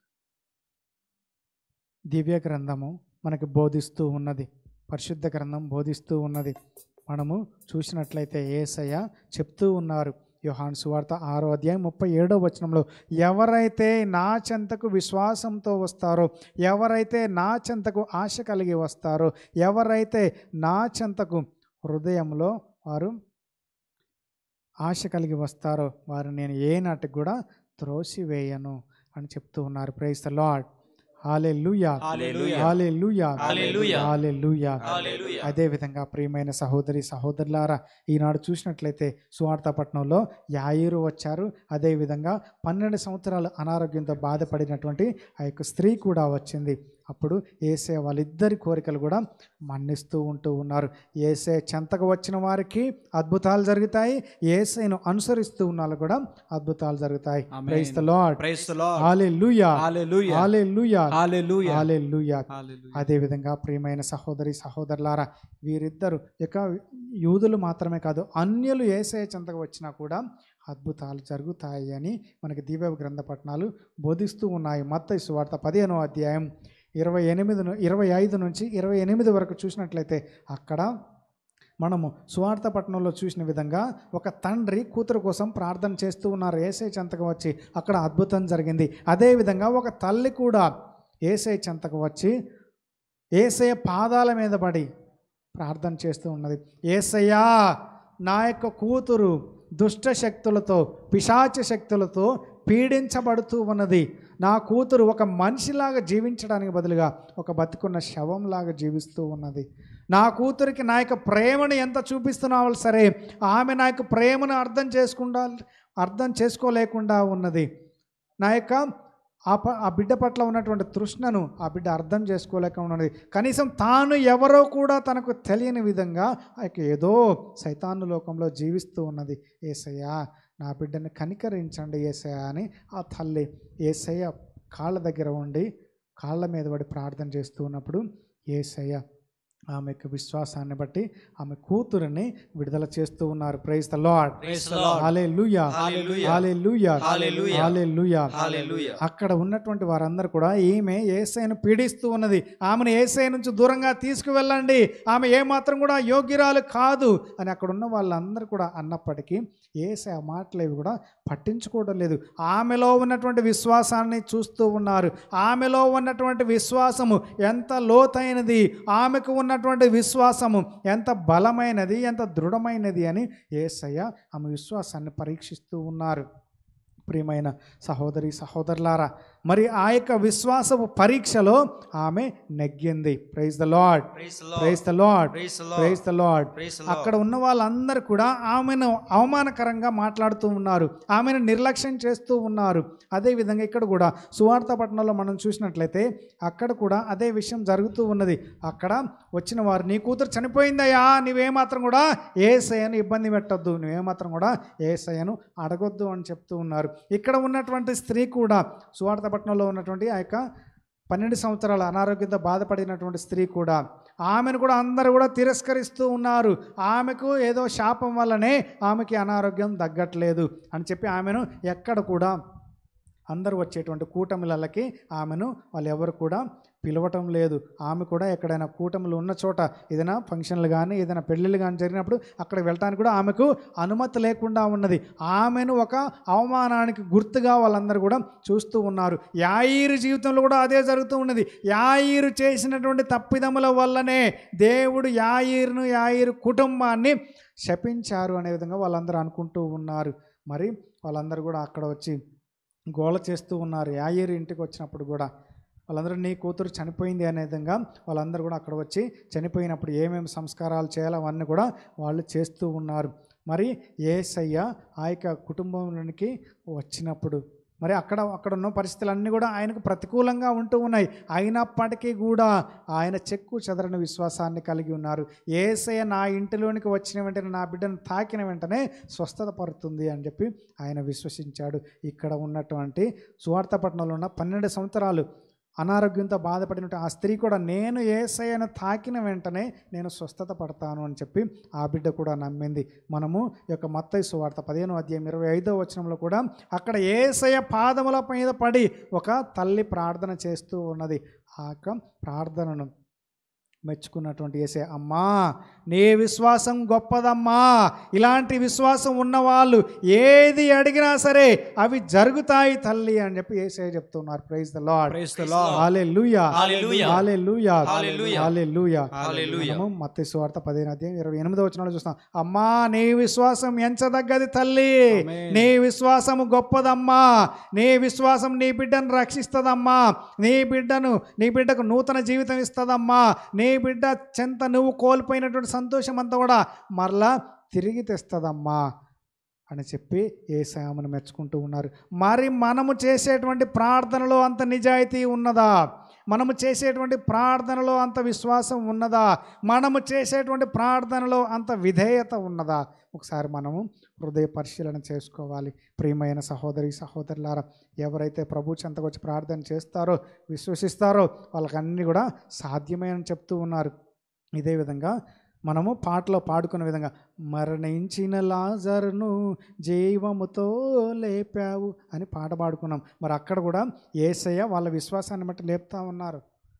దివ్య గ్రంథము మనకి బోధిస్తూ ఉన్నది పరిశుద్ధ గ్రంథం బోధిస్తూ ఉన్నది మనము చూసినట్లయితే ఏసయ్య చెప్తూ ఉన్నారు యోహాను సువార్త ఆరో అధ్యాయం ముప్పై ఏడో వచనంలో ఎవరైతే నా చెంతకు విశ్వాసంతో వస్తారో ఎవరైతే నా చెంతకు ఆశ కలిగి వస్తారో ఎవరైతే నా చెంతకు హృదయంలో వారు ఆశ కలిగి వస్తారో వారిని నేను ఏ నాటికి కూడా త్రోసివేయను అని చెప్తూ ఉన్నారు ప్రైస్ ద లాడ్ హాలెలూయా హల్లెలూయా. హాలెలూయా హల్లెలూయా. హాలెలూయా హల్లెలూయా. అదే విధంగా ప్రియమైన సహోదరి సహోదరులారా ఈనాడు చూసినట్లయితే సువార్తపట్నంలో యాయిరు వచ్చారు అదే విధంగా పన్నెండు సంవత్సరాలు అనారోగ్యంతో బాధపడినటువంటి ఆ యొక్క స్త్రీ కూడా వచ్చింది అప్పుడు ఏసే వాళ్ళిద్దరి కోరికలు కూడా మన్నిస్తూ ఉంటూ ఉన్నారు ఏసే చెంతకు వచ్చిన వారికి అద్భుతాలు జరుగుతాయి ఏసైను అనుసరిస్తూ ఉన్న వాళ్ళకు కూడా అద్భుతాలు జరుగుతాయి amen. Praise the lord praise the lord hallelujah hallelujah hallelujah hallelujah hallelujah hallelujah అదేవిధంగా ప్రియమైన సహోదరి సహోదరులారా వీరిద్దరు ఇక యూదులు మాత్రమే కాదు అన్యులు ఏసే చెంతకు వచ్చినా కూడా అద్భుతాలు జరుగుతాయి అని మనకి దివ్య గ్రంథ పట్టణాలు బోధిస్తూ ఉన్నాయి మత్తయి సువార్త పదిహేనో అధ్యాయం ఇరవై ఎనిమిది ను- ఇరవై ఐదు నుంచి ఇరవై ఎనిమిది వరకు చూసినట్లయితే అక్కడ మనము సువార్త పట్టణంలో చూసిన విధంగా ఒక తండ్రి కూతురు కోసం ప్రార్థన చేస్తూ ఉన్నారు ఏసై చెంతకు వచ్చి అక్కడ అద్భుతం జరిగింది అదేవిధంగా ఒక తల్లి కూడా ఏసై చెంతకు వచ్చి ఏసయ్య పాదాల మీద పడి ప్రార్థన చేస్తూ ఉన్నది ఏసయ్యా నా యొక్క కూతురు దుష్ట శక్తులతో పిశాచ శక్తులతో పీడించబడుతూ ఉన్నది నా కూతురు ఒక మనిషిలాగా జీవించడానికి బదులుగా ఒక బతికున్న శవంలాగా జీవిస్తూ ఉన్నది నా కూతురికి నా యొక్క ప్రేమను ఎంత చూపిస్తున్నావు సరే ఆమె నా యొక్క ప్రేమను అర్థం చేసుకుండా అర్థం చేసుకోలేకుండా ఉన్నది నా యొక్క ఆ ప ఆ బిడ్డ పట్ల ఉన్నటువంటి తృష్ణను ఆ బిడ్డ అర్థం చేసుకోలేక ఉన్నది కనీసం తాను ఎవరో కూడా తనకు తెలియని విధంగా ఆ యొక్క ఏదో సైతాను లోకంలో జీవిస్తూ ఉన్నది ఏసయ్యా నా బిడ్డని కనికరించండి ఏసయ్య అని ఆ తల్లి ఏసయ్య కాళ్ళ దగ్గర ఉండి కాళ్ళ మీద పడి ప్రార్థన చేస్తూ ఉన్నప్పుడు ఏసయ్య ఆమె యొక్క విశ్వాసాన్ని బట్టి ఆమె కూతురుని విడుదల చేస్తూ ఉన్నారు praise the lord Praise the Lord. హల్లెలూయా Hallelujah. హల్లెలూయా Hallelujah. హల్లెలూయా Hallelujah. అక్కడ ఉన్నటువంటి వారందరూ కూడా ఈమె ఏసైను పీడిస్తూ ఉన్నది ఆమెను ఏసై నుంచి దూరంగా తీసుకువెళ్ళండి ఆమె ఏమాత్రం కూడా యోగ్యురాలు కాదు అని అక్కడ ఉన్న వాళ్ళందరూ కూడా అన్నప్పటికీ ఏసై ఆ మాటలు ఇవి కూడా పట్టించుకోవడం లేదు ఆమెలో ఉన్నటువంటి విశ్వాసాన్ని చూస్తూ ఉన్నారు ఆమెలో ఉన్నటువంటి విశ్వాసము ఎంత లోతైనది ఆమెకు ఉన్నటువంటి విశ్వాసము ఎంత బలమైనది ఎంత దృఢమైనది అని ఏసయ్య ఆమె విశ్వాసాన్ని పరీక్షిస్తూ ఉన్నారు ప్రియమైన సహోదరి సహోదరులారా మరి ఆ యొక్క విశ్వాసపు పరీక్షలో ఆమె నెగ్గింది praise the lord Praise the Lord. Praise the lord Praise the Lord. Praise the lord Praise the Lord. అక్కడ ఉన్న వాళ్ళందరూ కూడా ఆమెను అవమానకరంగా మాట్లాడుతూ ఉన్నారు ఆమెను నిర్లక్ష్యం చేస్తూ ఉన్నారు అదే విధంగా ఇక్కడ కూడా సువార్త పట్టణంలో మనం చూసినట్లయితే అక్కడ కూడా అదే విషయం జరుగుతూ ఉన్నది అక్కడ వచ్చిన వారు నీ కూతురు చనిపోయిందయ్యా నీవేమాత్రం కూడా ఏసయ్యను ఇబ్బంది పెట్టొద్దు నువ్వేమాత్రం కూడా ఏసయ్యను అడగొద్దు అని చెప్తూ ఉన్నారు ఇక్కడ ఉన్నటువంటి స్త్రీ కూడా సువార్త పట్టణంలో ఉన్నటువంటి ఆ యొక్క పన్నెండు సంవత్సరాల అనారోగ్యంతో బాధపడినటువంటి స్త్రీ కూడా ఆమెను కూడా అందరూ కూడా తిరస్కరిస్తూ ఉన్నారు ఆమెకు ఏదో శాపం వల్లనే ఆమెకి అనారోగ్యం తగ్గట్లేదు అని చెప్పి ఆమెను ఎక్కడ కూడా అందరూ వచ్చేటువంటి కూటమిలకి ఆమెను వాళ్ళు ఎవరు కూడా పిలవటం లేదు ఆమె కూడా ఎక్కడైనా కూటములు ఉన్న చోట ఏదైనా ఫంక్షన్లు కానీ ఏదైనా పెళ్ళిళ్ళు కానీ జరిగినప్పుడు అక్కడికి వెళ్ళటానికి కూడా ఆమెకు అనుమతి లేకుండా ఉన్నది ఆమెను ఒక అవమానానికి గుర్తుగా వాళ్ళందరూ కూడా చూస్తూ ఉన్నారు యాయిరు జీవితంలో కూడా అదే జరుగుతూ ఉన్నది యాయిరు చేసినటువంటి తప్పిదముల వల్లనే దేవుడు యాయిరును యాయిరు కుటుంబాన్ని శపించారు అనే విధంగా వాళ్ళందరూ అనుకుంటూ ఉన్నారు మరి వాళ్ళందరూ కూడా అక్కడ వచ్చి గోల చేస్తూ ఉన్నారు యాయేరు ఇంటికి వచ్చినప్పుడు కూడా వాళ్ళందరూ నీ కూతురు చనిపోయింది అనే విధంగా వాళ్ళందరూ కూడా అక్కడ వచ్చి చనిపోయినప్పుడు ఏమేమి సంస్కారాలు చేయాలో అవన్నీ కూడా వాళ్ళు చేస్తూ ఉన్నారు మరి ఏసయ్య ఆ యొక్క కుటుంబంలోనికి వచ్చినప్పుడు మరి అక్కడ అక్కడ ఉన్న పరిస్థితులన్నీ కూడా ఆయనకు ప్రతికూలంగా ఉంటూ ఉన్నాయి అయినప్పటికీ కూడా ఆయన చెక్కు చెదరని విశ్వాసాన్ని కలిగి ఉన్నారు ఏసయ్య నా ఇంటిలోనికి వచ్చిన వెంటనే నా బిడ్డను తాకిన వెంటనే స్వస్థత పడుతుంది అని చెప్పి ఆయన విశ్వసించాడు ఇక్కడ ఉన్నటువంటి సువార్తపట్నంలో ఉన్న పన్నెండు సంవత్సరాలు అనారోగ్యంతో బాధపడినట్టు ఆ స్త్రీ కూడా నేను ఏసయ్యను తాకిన వెంటనే నేను స్వస్థత పడతాను అని చెప్పి ఆ బిడ్డ కూడా నమ్మింది మనము ఈ యొక్క మత్తయి సువార్త పదిహేను అధ్యాయం ఇరవై ఐదో వచనంలో కూడా అక్కడ ఏసయ్య పాదముల మీద పడి ఒక తల్లి ప్రార్థన చేస్తూ ఉన్నది ఆ యొక్క ప్రార్థనను మెచ్చుకున్నటువంటి ఏసే అమ్మా నీ విశ్వాసం గొప్పదమ్మా ఇలాంటి విశ్వాసం ఉన్నవాళ్ళు ఏది అడిగినా సరే అవి జరుగుతాయి తల్లి అని చెప్పి ఏసే చెప్తున్నారు praise the lord Praise the Lord. హల్లెలూయా Hallelujah. హల్లెలూయా Hallelujah. హల్లెలూయా Hallelujah. మనము మత్తయి సువార్త పదిహేను అధ్యాయం ఇరవై ఎనిమిదో వచనంలో చూస్తాం అమ్మా నీ విశ్వాసం ఎంచదగ్గది తల్లి Amen. నీ విశ్వాసము గొప్పదమ్మా నీ విశ్వాసం నీ బిడ్డను రక్షిస్తుందమ్మా నీ బిడ్డను నీ బిడ్డకు నూతన జీవితం ఇస్తుందమ్మా నీ బిడ్డ చెంత నువ్వు కోల్పోయినటువంటి సంతోషం అంతా కూడా మరలా తిరిగి తెస్తుందమ్మా అని చెప్పి ఏసాయమను మెచ్చుకుంటూ ఉన్నారు మరి మనము చేసేటువంటి ప్రార్థనలో అంత నిజాయితీ ఉన్నదా మనము చేసేటువంటి ప్రార్థనలో అంత విశ్వాసం ఉన్నదా మనము చేసేటువంటి ప్రార్థనలో అంత విధేయత ఉన్నదా ఒకసారి మనము హృదయ పరిశీలన చేసుకోవాలి ప్రియమైన సహోదరి సహోదరులారా ఎవరైతే ప్రభు చెంతకు వచ్చి ప్రార్థన చేస్తారో విశ్వసిస్తారో వాళ్ళకి అన్నీ కూడా సాధ్యమే అని చెప్తూ ఉన్నారు ఇదే విధంగా మనము పాటలో పాడుకునే విధంగా మరణించిన లాజరును జీవముతో లేపావు అని పాట పాడుకున్నాం మరి అక్కడ కూడా ఏసయ్య వాళ్ళ విశ్వాసాన్ని బట్టి లేపుతా ఉన్నారు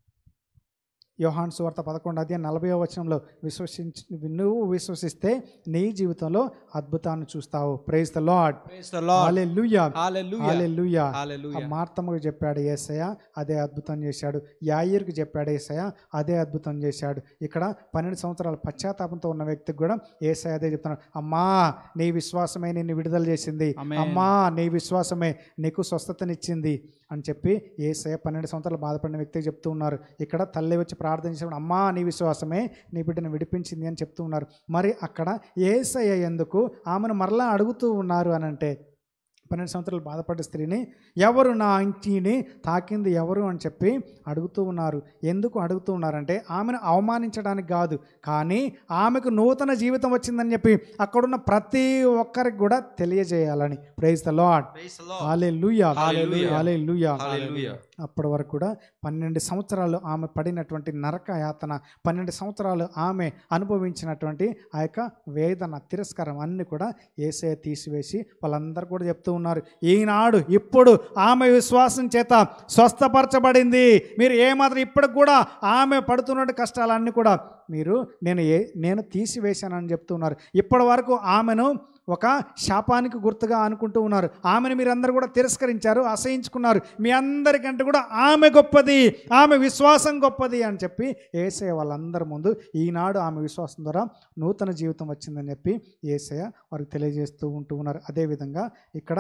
యోహాన్ సువార్త పదకొండు అధ్యాయం నలభై వచనంలో విశ్వసించి నువ్వు విశ్వసిస్తే నీ జీవితంలో అద్భుతాన్ని చూస్తావు praise the lord Praise the Lord. హల్లెలూయా Hallelujah. హల్లెలూయా ఆ Hallelujah. మార్తమ్మకు చెప్పాడు ఏసయ్య అదే అద్భుతం చేశాడు యాయిర్కి చెప్పాడు ఏసయ్య అదే అద్భుతం చేశాడు ఇక్కడ పన్నెండు సంవత్సరాల పశ్చాత్తాపంతో ఉన్న వ్యక్తికి కూడా ఏసయ్య అదే చెప్తున్నాడు అమ్మా నీ విశ్వాసమే నిన్ను విడుదల చేసింది Amen. అమ్మా నీ విశ్వాసమే నీకు స్వస్థతనిచ్చింది అని చెప్పి ఏసయ్య పన్నెండు సంవత్సరాలు బాధపడిన వ్యక్తికి చెప్తూ ఉన్నారు ఇక్కడ తల్లి వచ్చి ప్రార్థన చేసినప్పుడు అమ్మా నీ విశ్వాసమే నీ బిడ్డను విడిపించింది అని చెప్తూ ఉన్నారు మరి అక్కడ ఏసయ్య ఎందుకు ఆమెను మరలా అడుగుతూ ఉన్నారు అని అంటే పన్నెండు సంవత్సరాలు బాధపడ్డ స్త్రీని ఎవరు నా ఇంటిని తాకింది ఎవరు అని చెప్పి అడుగుతూ ఉన్నారు ఎందుకు అడుగుతూ ఉన్నారంటే ఆమెను అవమానించడానికి కాదు కానీ ఆమెకు నూతన జీవితం వచ్చిందని చెప్పి అక్కడున్న ప్రతి ఒక్కరికి కూడా తెలియజేయాలని praise the lord Praise the Lord. హాలే లూయా Hallelujah. హాలే లూయా Hallelujah. అప్పటి వరకు కూడా పన్నెండు సంవత్సరాలు ఆమె పడినటువంటి నరక యాతన పన్నెండు సంవత్సరాలు ఆమె అనుభవించినటువంటి ఆ యొక్క వేదన తిరస్కారం అన్ని కూడా ఏసే తీసివేసి వాళ్ళందరూ కూడా చెప్తూ ఉన్నారు ఈనాడు ఇప్పుడు ఆమె విశ్వాసం చేత స్వస్థపరచబడింది మీరు ఏమాత్రం ఇప్పటికి కూడా ఆమె పడుతున్న కష్టాలన్నీ కూడా మీరు నేను ఏ నేను తీసివేశానని చెప్తున్నారు ఇప్పటి వరకు ఆమెను ఒక శాపానికి గుర్తుగా అనుకుంటూ ఉన్నారు ఆమెను మీరందరూ కూడా తిరస్కరించారు అసహించుకున్నారు మీ అందరికంటే కూడా ఆమె గొప్పది ఆమె విశ్వాసం గొప్పది అని చెప్పి ఏసయ వాళ్ళందరి ముందు ఈనాడు ఆమె విశ్వాసం ద్వారా నూతన జీవితం వచ్చిందని చెప్పి ఏసయ వారికి తెలియజేస్తూ ఉంటూ ఉన్నారు అదేవిధంగా ఇక్కడ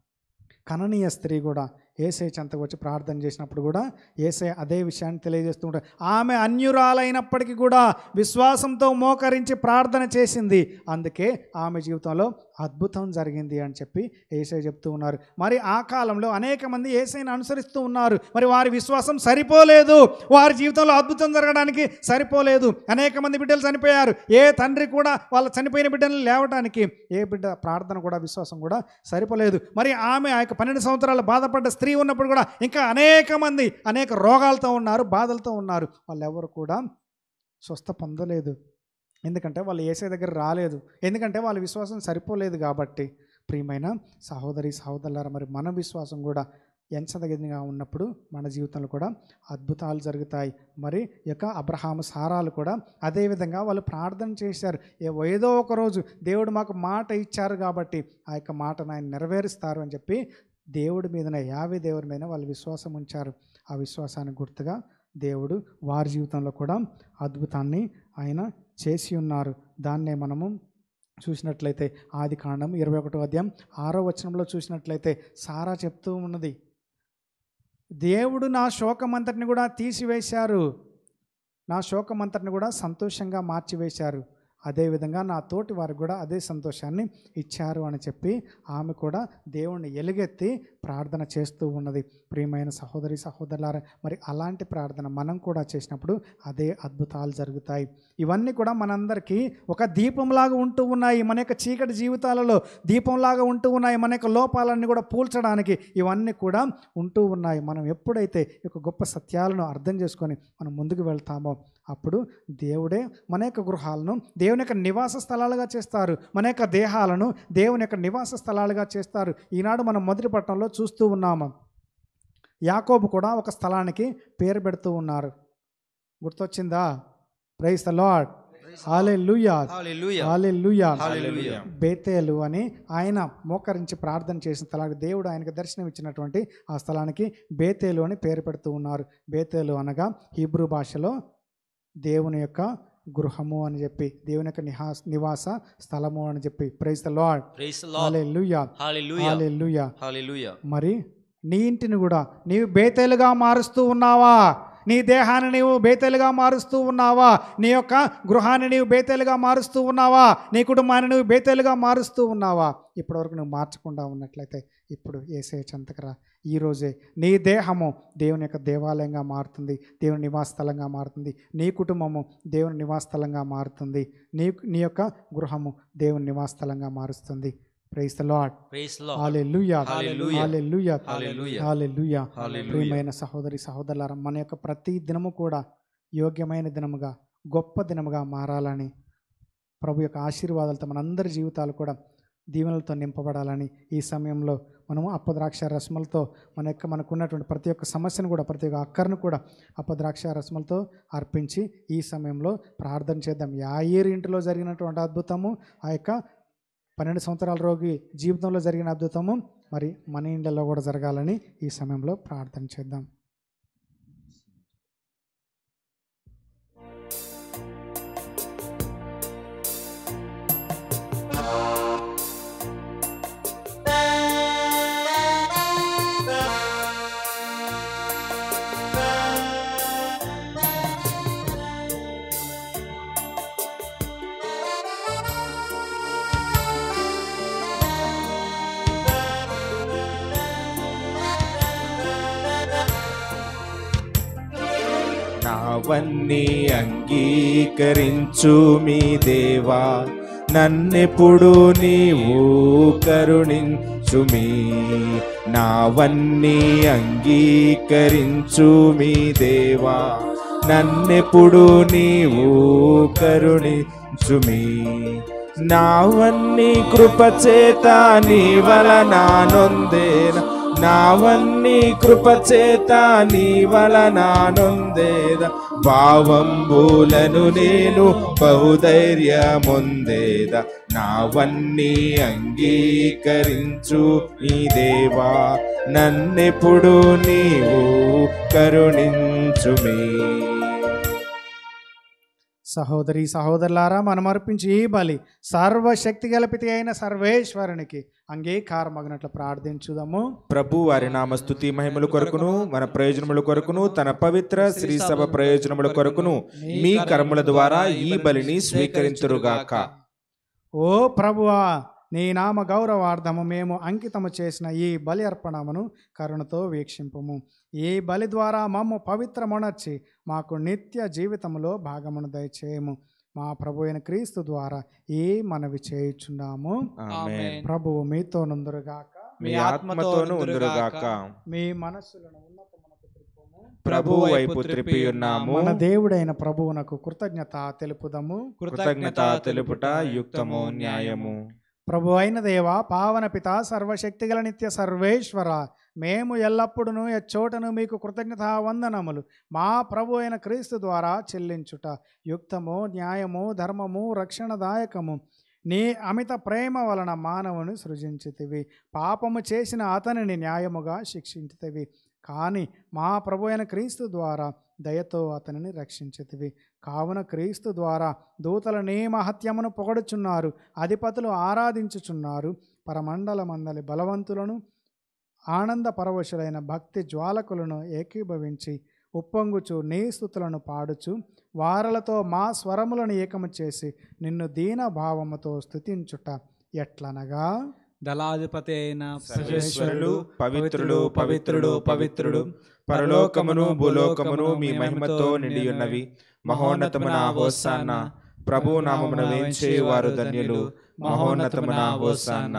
కననీయ స్త్రీ కూడా ఏసై చెంతకు వచ్చి ప్రార్థన చేసినప్పుడు కూడా ఏసై అదే విషయాన్ని తెలియజేస్తూ ఉంటారు ఆమె అన్యురాలైనప్పటికీ కూడా విశ్వాసంతో మోకరించి ప్రార్థన చేసింది అందుకే ఆమె జీవితంలో అద్భుతం జరిగింది అని చెప్పి ఏసై చెప్తూ ఉన్నారు మరి ఆ కాలంలో అనేక మంది ఏసైని అనుసరిస్తూ ఉన్నారు మరి వారి విశ్వాసం సరిపోలేదు వారి జీవితంలో అద్భుతం జరగడానికి సరిపోలేదు అనేక మంది బిడ్డలు చనిపోయారు ఏ తండ్రి కూడా వాళ్ళ చనిపోయిన బిడ్డలను లేవటానికి ఏ బిడ్డ ప్రార్థన కూడా విశ్వాసం కూడా సరిపోలేదు మరి ఆమె ఆ యొక్క పన్నెండు సంవత్సరాలు బాధపడ్డ స్త్రీ ఉన్నప్పుడు కూడా ఇంకా అనేక మంది అనేక రోగాలతో ఉన్నారు బాధలతో ఉన్నారు వాళ్ళు ఎవరు కూడా స్వస్థ పొందలేదు ఎందుకంటే వాళ్ళు ఏసే దగ్గర రాలేదు ఎందుకంటే వాళ్ళ విశ్వాసం సరిపోలేదు కాబట్టి ప్రియమైన సహోదరి సహోదరులారా మరి మన విశ్వాసం కూడా ఎంచదగినగా ఉన్నప్పుడు మన జీవితంలో కూడా అద్భుతాలు జరుగుతాయి మరి ఈ యొక్క అబ్రహాము సారాలు కూడా అదేవిధంగా వాళ్ళు ప్రార్థన చేశారు ఏ- ఏదో ఒక రోజు దేవుడు మాకు మాట ఇచ్చారు కాబట్టి ఆ యొక్క మాటను ఆయన నెరవేరుస్తారు అని చెప్పి దేవుడి మీదనే యావే దేవుడి మీద వాళ్ళు విశ్వాసం ఉంచారు ఆ విశ్వాసానికి గుర్తుగా దేవుడు వారి జీవితంలో కూడా అద్భుతాన్ని ఆయన చేసి ఉన్నారు దాన్నే మనము చూసినట్లయితే ఆది కాండం ఇరవై ఒకటో అధ్యాయం ఆరో వచనంలో చూసినట్లయితే సారా చెప్తూ ఉన్నది దేవుడు నా శోకమంతటిని కూడా తీసివేశారు నా శోకమంతటిని కూడా సంతోషంగా మార్చివేశారు అదేవిధంగా నా తోటి వారికి కూడా అదే సంతోషాన్ని ఇచ్చారు అని చెప్పి ఆమె కూడా దేవుణ్ణి ఎలుగెత్తి ప్రార్థన చేస్తూ ఉన్నది ప్రియమైన సహోదరి సహోదరులారా మరి అలాంటి ప్రార్థన మనం కూడా చేసినప్పుడు అదే అద్భుతాలు జరుగుతాయి ఇవన్నీ కూడా మనందరికీ ఒక దీపంలాగా ఉంటూ ఉన్నాయి మన యొక్క చీకటి జీవితాలలో దీపంలాగా ఉంటూ ఉన్నాయి మన యొక్క లోపాలన్నీ కూడా పూల్చడానికి ఇవన్నీ కూడా ఉంటూ ఉన్నాయి మనం ఎప్పుడైతే ఈ యొక్క గొప్ప సత్యాలను అర్థం చేసుకొని మనం ముందుకు వెళ్తామో అప్పుడు దేవుడే మన యొక్క గృహాలను దేవుని యొక్క నివాస స్థలాలుగా చేస్తారు మన యొక్క దేహాలను దేవుని యొక్క నివాస స్థలాలుగా చేస్తారు ఈనాడు మనం మొదటి పట్టణంలో చూస్తూ ఉన్నాము యాకోబు కూడా ఒక స్థలానికి పేరు పెడుతూ ఉన్నారు గుర్తొచ్చిందా praise the lord hallelujah hallelujah hallelujah hallelujah Bethel అని ఆయన మోకరించి ప్రార్థన చేసిన స్థలానికి దేవుడు ఆయనకు దర్శనం ఇచ్చినటువంటి ఆ స్థలానికి బేతేలు అని పేరు పెడుతూ ఉన్నారు బేతేలు అనగా హీబ్రూ భాషలో దేవుని యొక్క గృహము అని చెప్పి దేవుని యొక్క నిహాస్ నివాస స్థలము అని చెప్పి praise the lord praise the lord hallelujah hallelujah hallelujah hallelujah మరి నీ ఇంటిని కూడా నీవు బేతేలుగా మారుస్తూ ఉన్నావా నీ దేహాన్ని నీవు బేతేలుగా మారుస్తూ ఉన్నావా నీ యొక్క గృహాన్ని నీవు బేతేలుగా మారుస్తూ ఉన్నావా నీ కుటుంబాన్ని నువ్వు బేతేలుగా మారుస్తూ ఉన్నావా ఇప్పటివరకు నువ్వు మార్చకుండా ఉన్నట్లయితే ఇప్పుడు ఏసే చెంతకరా ఈరోజే నీ దేహము దేవుని యొక్క దేవాలయంగా మారుతుంది దేవుని నివాస స్థలంగా మారుతుంది నీ కుటుంబము దేవుని నివాస స్థలంగా మారుతుంది నీ నీ యొక్క గృహము దేవుని నివాస స్థలంగా మారుస్తుంది praise the lord praise the lord హల్లెలూయా హల్లెలూయా. హల్లెలూయా హల్లెలూయా. హల్లెలూయా హల్లెలూయా. ప్రియమైన సహోదరి సహోదరులారా మన యొక్క ప్రతి దినము కూడా యోగ్యమైన దినముగా గొప్ప దినముగా మారాలని ప్రభు యొక్క ఆశీర్వాదాలతో మనందరి జీవితాలు కూడా దీవెనలతో నింపబడాలని ఈ సమయంలో మనము అప్పద్రాక్ష రసములతో మన యొక్క మనకున్నటువంటి ప్రతి ఒక్క సమస్యను కూడా ప్రతి ఒక్క అక్కర్ను కూడా అప్పద్రాక్ష రసములతో అర్పించి ఈ సమయంలో ప్రార్థన చేద్దాం యాయేరు ఇంటిలో జరిగినటువంటి అద్భుతము ఆ యొక్క పన్నెండు సంవత్సరాల రోగి జీవితంలో జరిగిన అద్భుతము మరి మన ఇండ్లలో కూడా జరగాలని ఈ సమయంలో ప్రార్థన చేద్దాం నావన్నీ అంగీకరించు మీ దేవా నన్నెప్పుడు నీవు కరుణించుమి నావన్నీ అంగీకరించు మీ దేవా నన్నెప్పుడు నీవు కరుణించుమి నావన్నీ కృపచేత నీ వలన నొందేన నావన్నీ కృపచేత నీ వలన నొందేద భావంబులను నేను బహుధైర్యముందేద నావన్నీ అంగీకరించు ఈ దేవా నన్నెప్పుడు నీవు కరుణించుమే సహోదరి సహోదరులారా మనం అర్పించి ఈ బలి సర్వశక్తి గలపితి అయిన సర్వేశ్వరునికి అంగీకారమగినట్లు ప్రార్థించుదాము ప్రభు వారి నామ స్తుతి మహిమల కొరకును మన ప్రయోజనముల కొరకును తన పవిత్ర శ్రీ సభ ప్రయోజనముల కొరకును మీ కర్మల ద్వారా ఈ బలిని స్వీకరించురుగాక ఓ ప్రభువా నీ నామ గౌరవార్థము మేము అంకితము చేసిన ఈ బలి అర్పణమును కరుణతో వీక్షింపము ఈ బలి ద్వారా మమ్ము పవిత్రమునర్చి మాకు నిత్య జీవితములో భాగమును దయచేయము మా ప్రభు అయిన క్రీస్తు ద్వారా ఈ మనవి చేయుచున్నాము ఆమేన్. ప్రభువు మీతో నుందురుగాక మీ ఆత్మతోను ఉందురుగాక మీ మనస్సులను ఉన్నతమునకు త్రిప్పుము. ప్రభు వైపు త్రిప్పి ఉన్నాము మన దేవుడైన ప్రభువునకు కృతజ్ఞత తెలుపుదము కృతజ్ఞత తెలుపుట యుక్తము న్యాయము ప్రభు అయిన దేవ పావన పిత సర్వశక్తిగల నిత్య సర్వేశ్వర మేము ఎల్లప్పుడూ ఎచ్చోటను మీకు కృతజ్ఞత వందనములు మా ప్రభు అయిన క్రీస్తు ద్వారా చెల్లించుట యుక్తము న్యాయము ధర్మము రక్షణదాయకము నీ అమిత ప్రేమ వలన మానవుని సృజించితివి పాపము చేసిన అతనిని న్యాయముగా శిక్షించితివి కానీ మా ప్రభు అయిన క్రీస్తు ద్వారా దయతో అతనిని రక్షించితివి కావున క్రీస్తు ద్వారా దూతల నీ మహత్యమును పొగడుచున్నారు అధిపతులు ఆరాధించుచున్నారు పరమండలమందలి బలవంతులను ఆనంద పరవశులైన భక్తి జ్వాలకులను ఏకీభవించి ఉప్పొంగుచు నీ స్థుతులను పాడుచు వారలతో మా స్వరములను ఏకము చేసి నిన్ను దీన భావముతో స్థుతించుట ఎట్లనగా దళాధిపతి అయిన సర్వేశ్వరుడు పవిత్రుడు పవిత్రుడు పవిత్రుడు పరలోకమును భూలోకమును మీ మహిమతో నిండియున్నవి మహోన్నతమున హోసాన్న ప్రభు నామమున వేంచేవారు ధన్యులు మహోన్నతమున హోసాన్న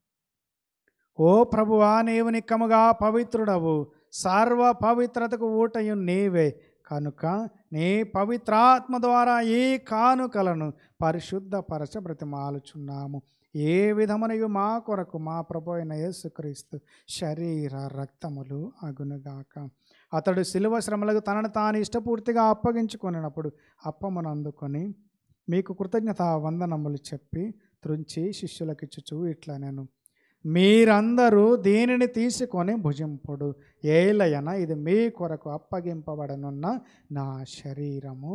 ఓ ప్రభువా నీవు నిక్కముగా పవిత్రుడవు సర్వ పవిత్రతకు ఊటయు నీవే కనుక నీ పవిత్రాత్మ ద్వారా ఈ కానుకలను పరిశుద్ధపరచ బ్రతిమాలుచున్నాము ఏ విధమునయు మా కొరకు మా ప్రభు అయిన యేసుక్రీస్తు శరీర రక్తములు అగునుగాక అతడు శిలువ శ్రమలకు తనను తాను ఇష్టపూర్తిగా అప్పగించుకొనినప్పుడు అప్పమును అందుకొని మీకు కృతజ్ఞత వందనములు చెప్పి త్రుంచి శిష్యులకిచ్చుచు ఇట్లా నేను మీరందరూ దీనిని తీసుకొని భుజింపుడు ఏలయన ఇది మీ కొరకు అప్పగింపబడనున్న నా శరీరము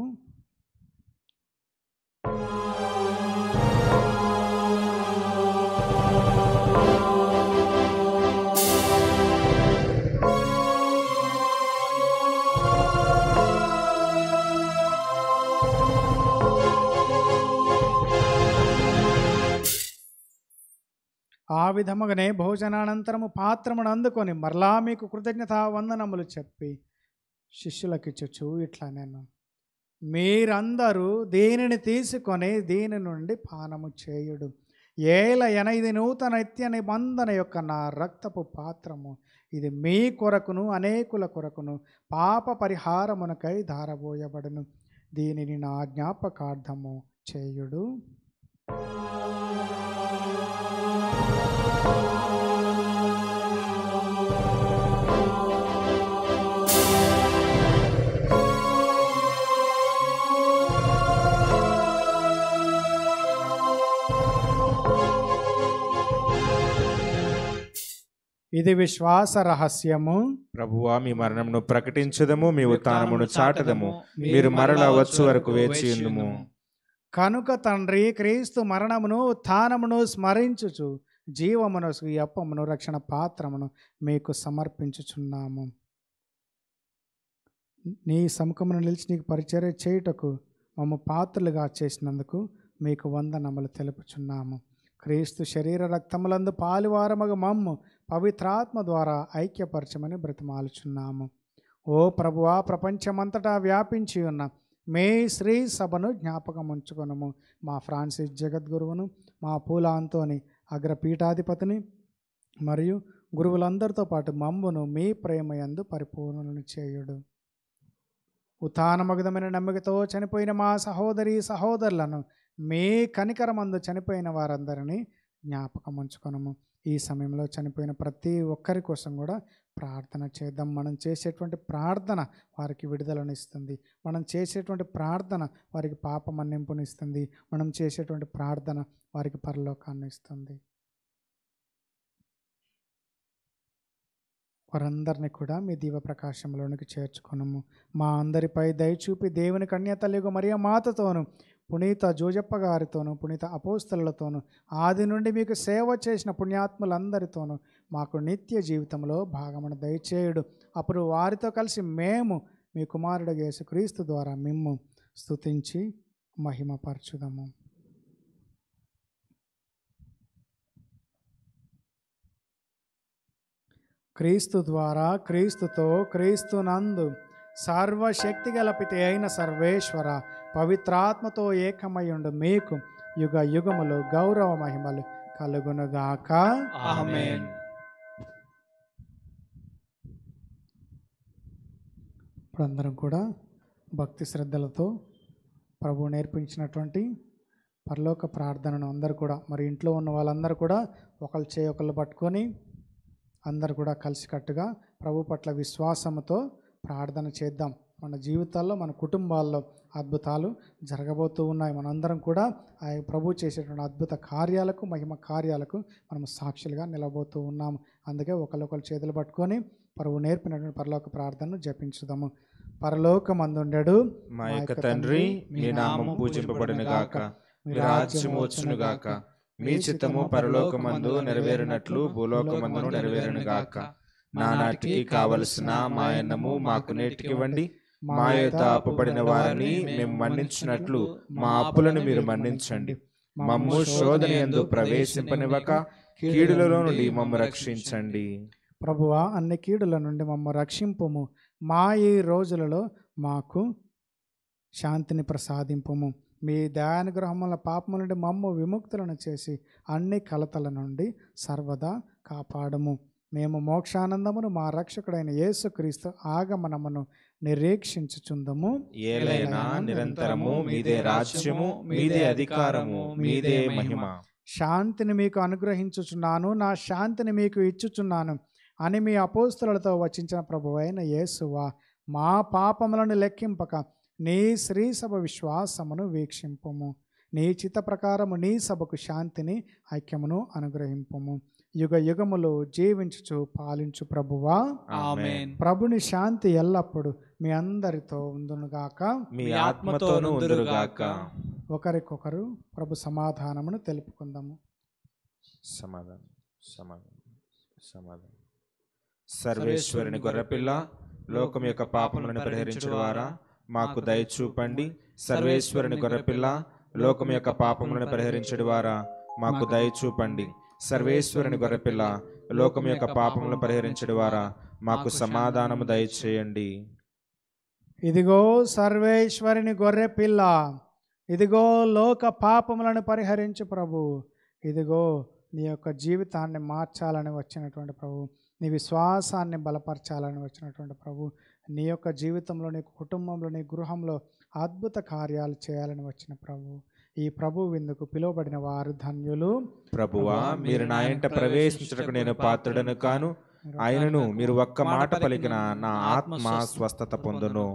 ఆ విధముగానే భోజనానంతరము పాత్రమును అందుకొని మరలా మీకు కృతజ్ఞత వందనములు చెప్పి శిష్యులకిచ్చుచు ఇట్లా నేను మీరందరూ దీనిని తీసుకొని దీని నుండి పానము చేయుడు ఏలయన ఇది నూతన నిత్య నిబంధన యొక్క నా రక్తపు పాత్రము ఇది మీ కొరకును అనేకుల కొరకును పాప పరిహారమునకై ధారబోయబడును దీనిని నా జ్ఞాపకార్థము చేయుడు ఇది విశ్వాస రహస్యము ప్రభువా మీ మరణమును ప్రకటించదము మీ ఉత్థానమును చాటదము మీరు మరల వచ్చు వరకు వేచి ఉందుము కనుక తండ్రి క్రీస్తు మరణమును ఉత్థానమును స్మరించుచు జీవమును ఈ అప్పమును రక్షణ పాత్రమును మీకు సమర్పించుచున్నాము నీ సముఖమును నిలిచి నీకు పరిచర్య చేయుటకు మమ్మ పాత్రలుగా చేసినందుకు మీకు వందనములు తెలుపుచున్నాము క్రీస్తు శరీర రక్తములందు పాలువారమగు మమ్ము పవిత్రాత్మ ద్వారా ఐక్యపరచమని బ్రతిమాలుచున్నాము ఓ ప్రభువా ప్రపంచమంతటా వ్యాపించి ఉన్న మే శ్రీ సభను జ్ఞాపకం ఉంచుకొనము మా ఫ్రాన్సిస్ జగద్గురువును మా పూలాంతోని అగ్రపీఠాధిపతిని మరియు గురువులందరితో పాటు మమ్మును మీ ప్రేమయందు పరిపూర్ణను చేయుడు ఉత్థానమగదమైన నమ్మికతో చనిపోయిన మా సహోదరి సహోదరులను మీ కనికరమందు చనిపోయిన వారందరినీ జ్ఞాపకం ఉంచుకొనము ఈ సమయంలో చనిపోయిన ప్రతి ఒక్కరి కోసం కూడా ప్రార్థన చేద్దాం మనం చేసేటువంటి ప్రార్థన వారికి విడుదలను ఇస్తుంది మనం చేసేటువంటి ప్రార్థన వారికి పాప మన్నింపునిస్తుంది మనం చేసేటువంటి ప్రార్థన వారికి పరలోకాన్ని ఇస్తుంది వారందరినీ కూడా మీ దీవ ప్రకాశంలోనికి చేర్చుకునము మా అందరిపై దయచూపి దేవుని కన్యతల్లిగు మరియ మాతతోను పునీత జోజప్ప గారితోను పునీత అపోస్తలతోను ఆది నుండి మీకు సేవ చేసిన పుణ్యాత్ములందరితోనూ మాకు నిత్య జీవితంలో భాగమును దయచేయుడు అప్పుడు వారితో కలిసి మేము మీ కుమారుడు యేసుక్రీస్తు ద్వారా మిమ్ము స్తుతించి మహిమపరచుదము క్రీస్తు ద్వారా క్రీస్తుతో క్రీస్తునందు సర్వశక్తి గలపితే అయిన సర్వేశ్వర పవిత్రాత్మతో ఏకమయ్యుండు మీకు యుగ యుగములు గౌరవ మహిమలు కలుగునుగాక ఆమేన్ ఇప్పుడు అందరం కూడా భక్తి శ్రద్ధలతో ప్రభు నేర్పించినటువంటి పరలోక ప్రార్థనను అందరూ కూడా మరి ఇంట్లో ఉన్న వాళ్ళందరూ కూడా ఒకళ్ళు చేయి ఒకళ్ళు పట్టుకొని అందరు కూడా కలిసికట్టుగా ప్రభు పట్ల విశ్వాసంతో ప్రార్థన చేద్దాం మన జీవితాల్లో మన కుటుంబాల్లో అద్భుతాలు జరగబోతూ ఉన్నాయి మనందరం కూడా ఆ ప్రభు చేసేటువంటి అద్భుత కార్యాలకు మహిమ కార్యాలకు మనం సాక్షులుగా నిలబోతూ ఉన్నాము అందుకే ఒకళ్ళొకళ్ళు చేతులు పట్టుకొని ప్రభు నేర్పినటువంటి పరలోక ప్రార్థనను జపించుదాము పరలోకమందుండెడు మా యొక్క తండ్రి మీ నామం పూజింపబడును గాక మీ రాజ్యము వచ్చును గాక మీ చిత్తము పరలోకమందు నెరవేరినట్లు భూలోకమందును నెరవేరును గాక నానాటికి కావలసిన మా అన్నము మాకు నేటికివ్వండి మా యొక్క అప్పుబడిన వారిని మేము మన్నించినట్లు మా అప్పులను మీరు మన్నించండి మమ్ము శోధన యందు ప్రవేశింపనివ్వక కీడులలో నుండి మమ్ము రక్షించండి ప్రభువా అన్ని కీడుల నుండి మమ్మ రక్షింపుము మా ఈ రోజులలో మాకు శాంతిని ప్రసాదింపుము మీ దయానుగ్రహముల పాపము నుండి మమ్ము విముక్తులను చేసి అన్ని కలతల నుండి సర్వదా కాపాడము మేము మోక్షానందమును మా రక్షకుడైన యేసుక్రీస్తు ఆగమనమును నిరీక్షించుచుందము ఏలైనా నిరంతరము మీదే రాజ్యము మీదే అధికారము మీదే మహిమ శాంతిని మీకు అనుగ్రహించుచున్నాను నా శాంతిని మీకు ఇచ్చుచున్నాను అని మీ అపోస్తులతో వచించిన ప్రభు అయిన యేసువా మా పాపములను లెక్కింపక నీ శ్రీ సభ విశ్వాసమును వీక్షింపము నీ చిత్త ప్రకారము నీ సభకు శాంతిని ఐక్యమును అనుగ్రహింపము యుగ యుగములు జీవించుచు పాలించు ప్రభువా ఆమేన్ ప్రభుని శాంతి ఎల్లప్పుడు మీ అందరితో ఉందునుగాక మీ ఆత్మతోనూ ఉందురుగాక ఒకరికొకరు ప్రభు సమాధానమును తెలుపుకుందాము సమాధానం సమాధానం సమాధానం సర్వేశ్వరుని గొర్రెపిల్ల లోకం యొక్క పాపములను పరిహరించడం ద్వారా మాకు దయ చూపండి సర్వేశ్వరుని గొర్రెపిల్ల లోకం యొక్క పాపములను పరిహరించడం ద్వారా మాకు దయ చూపండి సర్వేశ్వరుని గొర్రెపిల్ల లోకం యొక్క పాపములను పరిహరించడం ద్వారా మాకు సమాధానము దయచేయండి ఇదిగో సర్వేశ్వరుని గొర్రె పిల్ల ఇదిగో లోక పాపములను పరిహరించు ప్రభు ఇదిగో నీ యొక్క జీవితాన్ని మార్చాలని వచ్చినటువంటి ప్రభు నీ విశ్వాసాన్ని బలపరచాలని వచ్చినటువంటి ప్రభు నీ యొక్క జీవితంలో నీ కుటుంబంలో నీ గృహంలో అద్భుత కార్యాలు చేయాలని వచ్చిన ప్రభు ఈ ప్రభు విందుకు పిలువబడిన వారు ధన్యులు ప్రభువా మీరు నా ఇంట ప్రవేశించటకు నేను పాత్రుడను కాను ఆయనను మీరు ఒక్క మాట పలికిన నా ఆత్మ స్వస్థత పొందును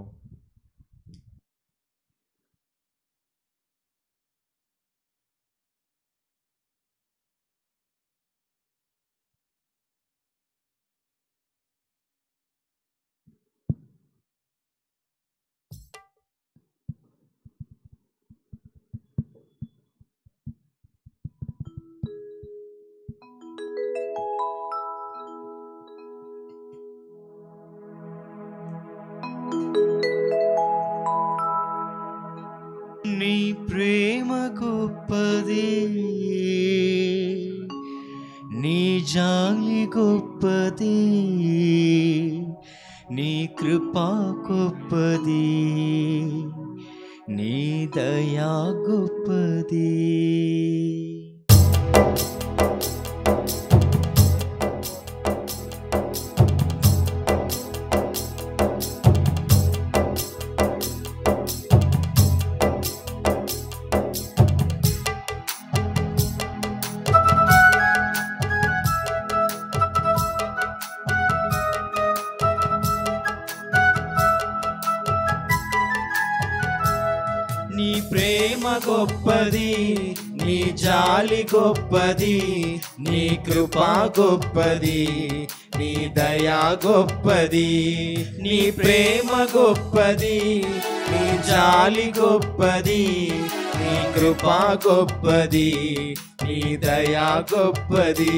నీ ప్రేమ గొప్పది నీ జాలి గొప్పది నీ కృపా గొప్పది నీ దయా గొప్పది నీ ప్రేమ గొప్పది నీ జాలి గొప్పది నీ కృపా గొప్పది నీ దయా గొప్పది నీ ప్రేమ గొప్పది నీ జాలి గొప్పది నీ కృపా గొప్పది నీ దయా గొప్పది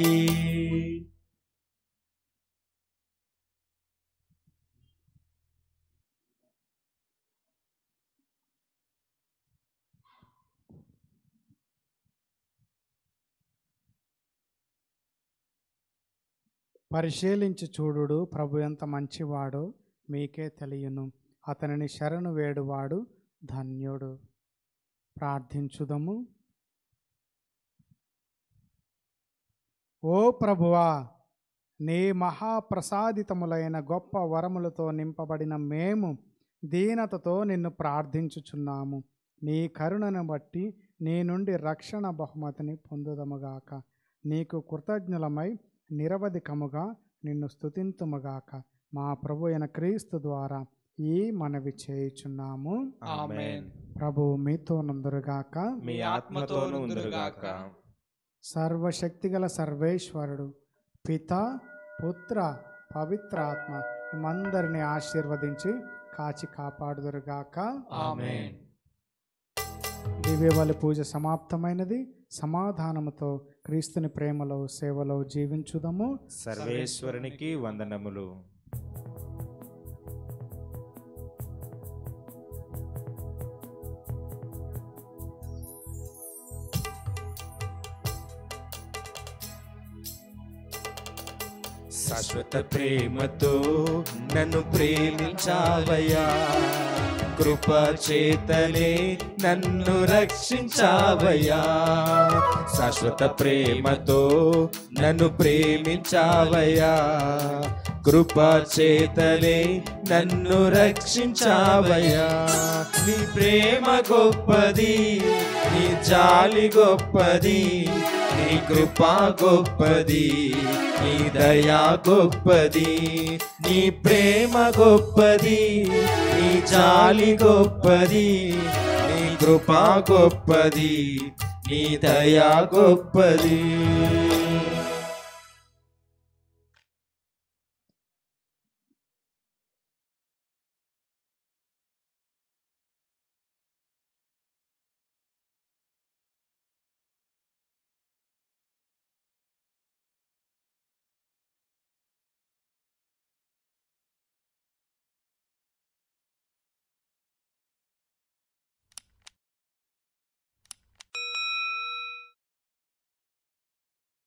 పరిశీలించి చూడుడు ప్రభు ఎంత మంచివాడో మీకే తెలియను అతనిని శరణు వేడువాడు ధన్యుడు ప్రార్థించుదము ఓ ప్రభువా నీ మహాప్రసాదితములైన గొప్ప వరములతో నింపబడిన మేము దీనతతో నిన్ను ప్రార్థించుచున్నాము నీ కరుణను బట్టి నీ నుండి రక్షణ బహుమతిని పొందుదముగాక నీకు కృతజ్ఞులమై నిరవధికముగా నిన్ను స్తుతింతుముగాక మా ప్రభు అయిన క్రీస్తు ద్వారా ఈ మనవి చేయుచున్నాము ఆమేన్ ప్రభు మీతో నందురుగాక మీ ఆత్మతోనూ ఉందురుగాక సర్వశక్తిగల సర్వేశ్వరుడు పిత పుత్ర పవిత్రాత్మ మేమందరిని ఆశీర్వదించి కాచి కాపాడుదురుగాక ఆమేన్ దివ్యబలి పూజ సమాప్తమైనది సమాధానముతో క్రీస్తుని ప్రేమలో సేవలో జీవించుదము సర్వేశ్వరునికి వందనములు శాశ్వత ప్రేమతో నన్ను ప్రేమించావయ్యా కృప చేతనే నన్ను రక్షించావయ్యా శాశ్వత ప్రేమతో నన్ను ప్రేమించావయ్యా కృప చేతనే నన్ను రక్షించావయ్యా నీ ప్రేమ గొప్పది నీ జాలి గొప్పది నీ కృప గొప్పది నీ దయా గొప్పది నీ ప్రేమ గొప్పది నీ జాలి గొప్పది నీ కృప గొప్పది నీ దయా గొప్పది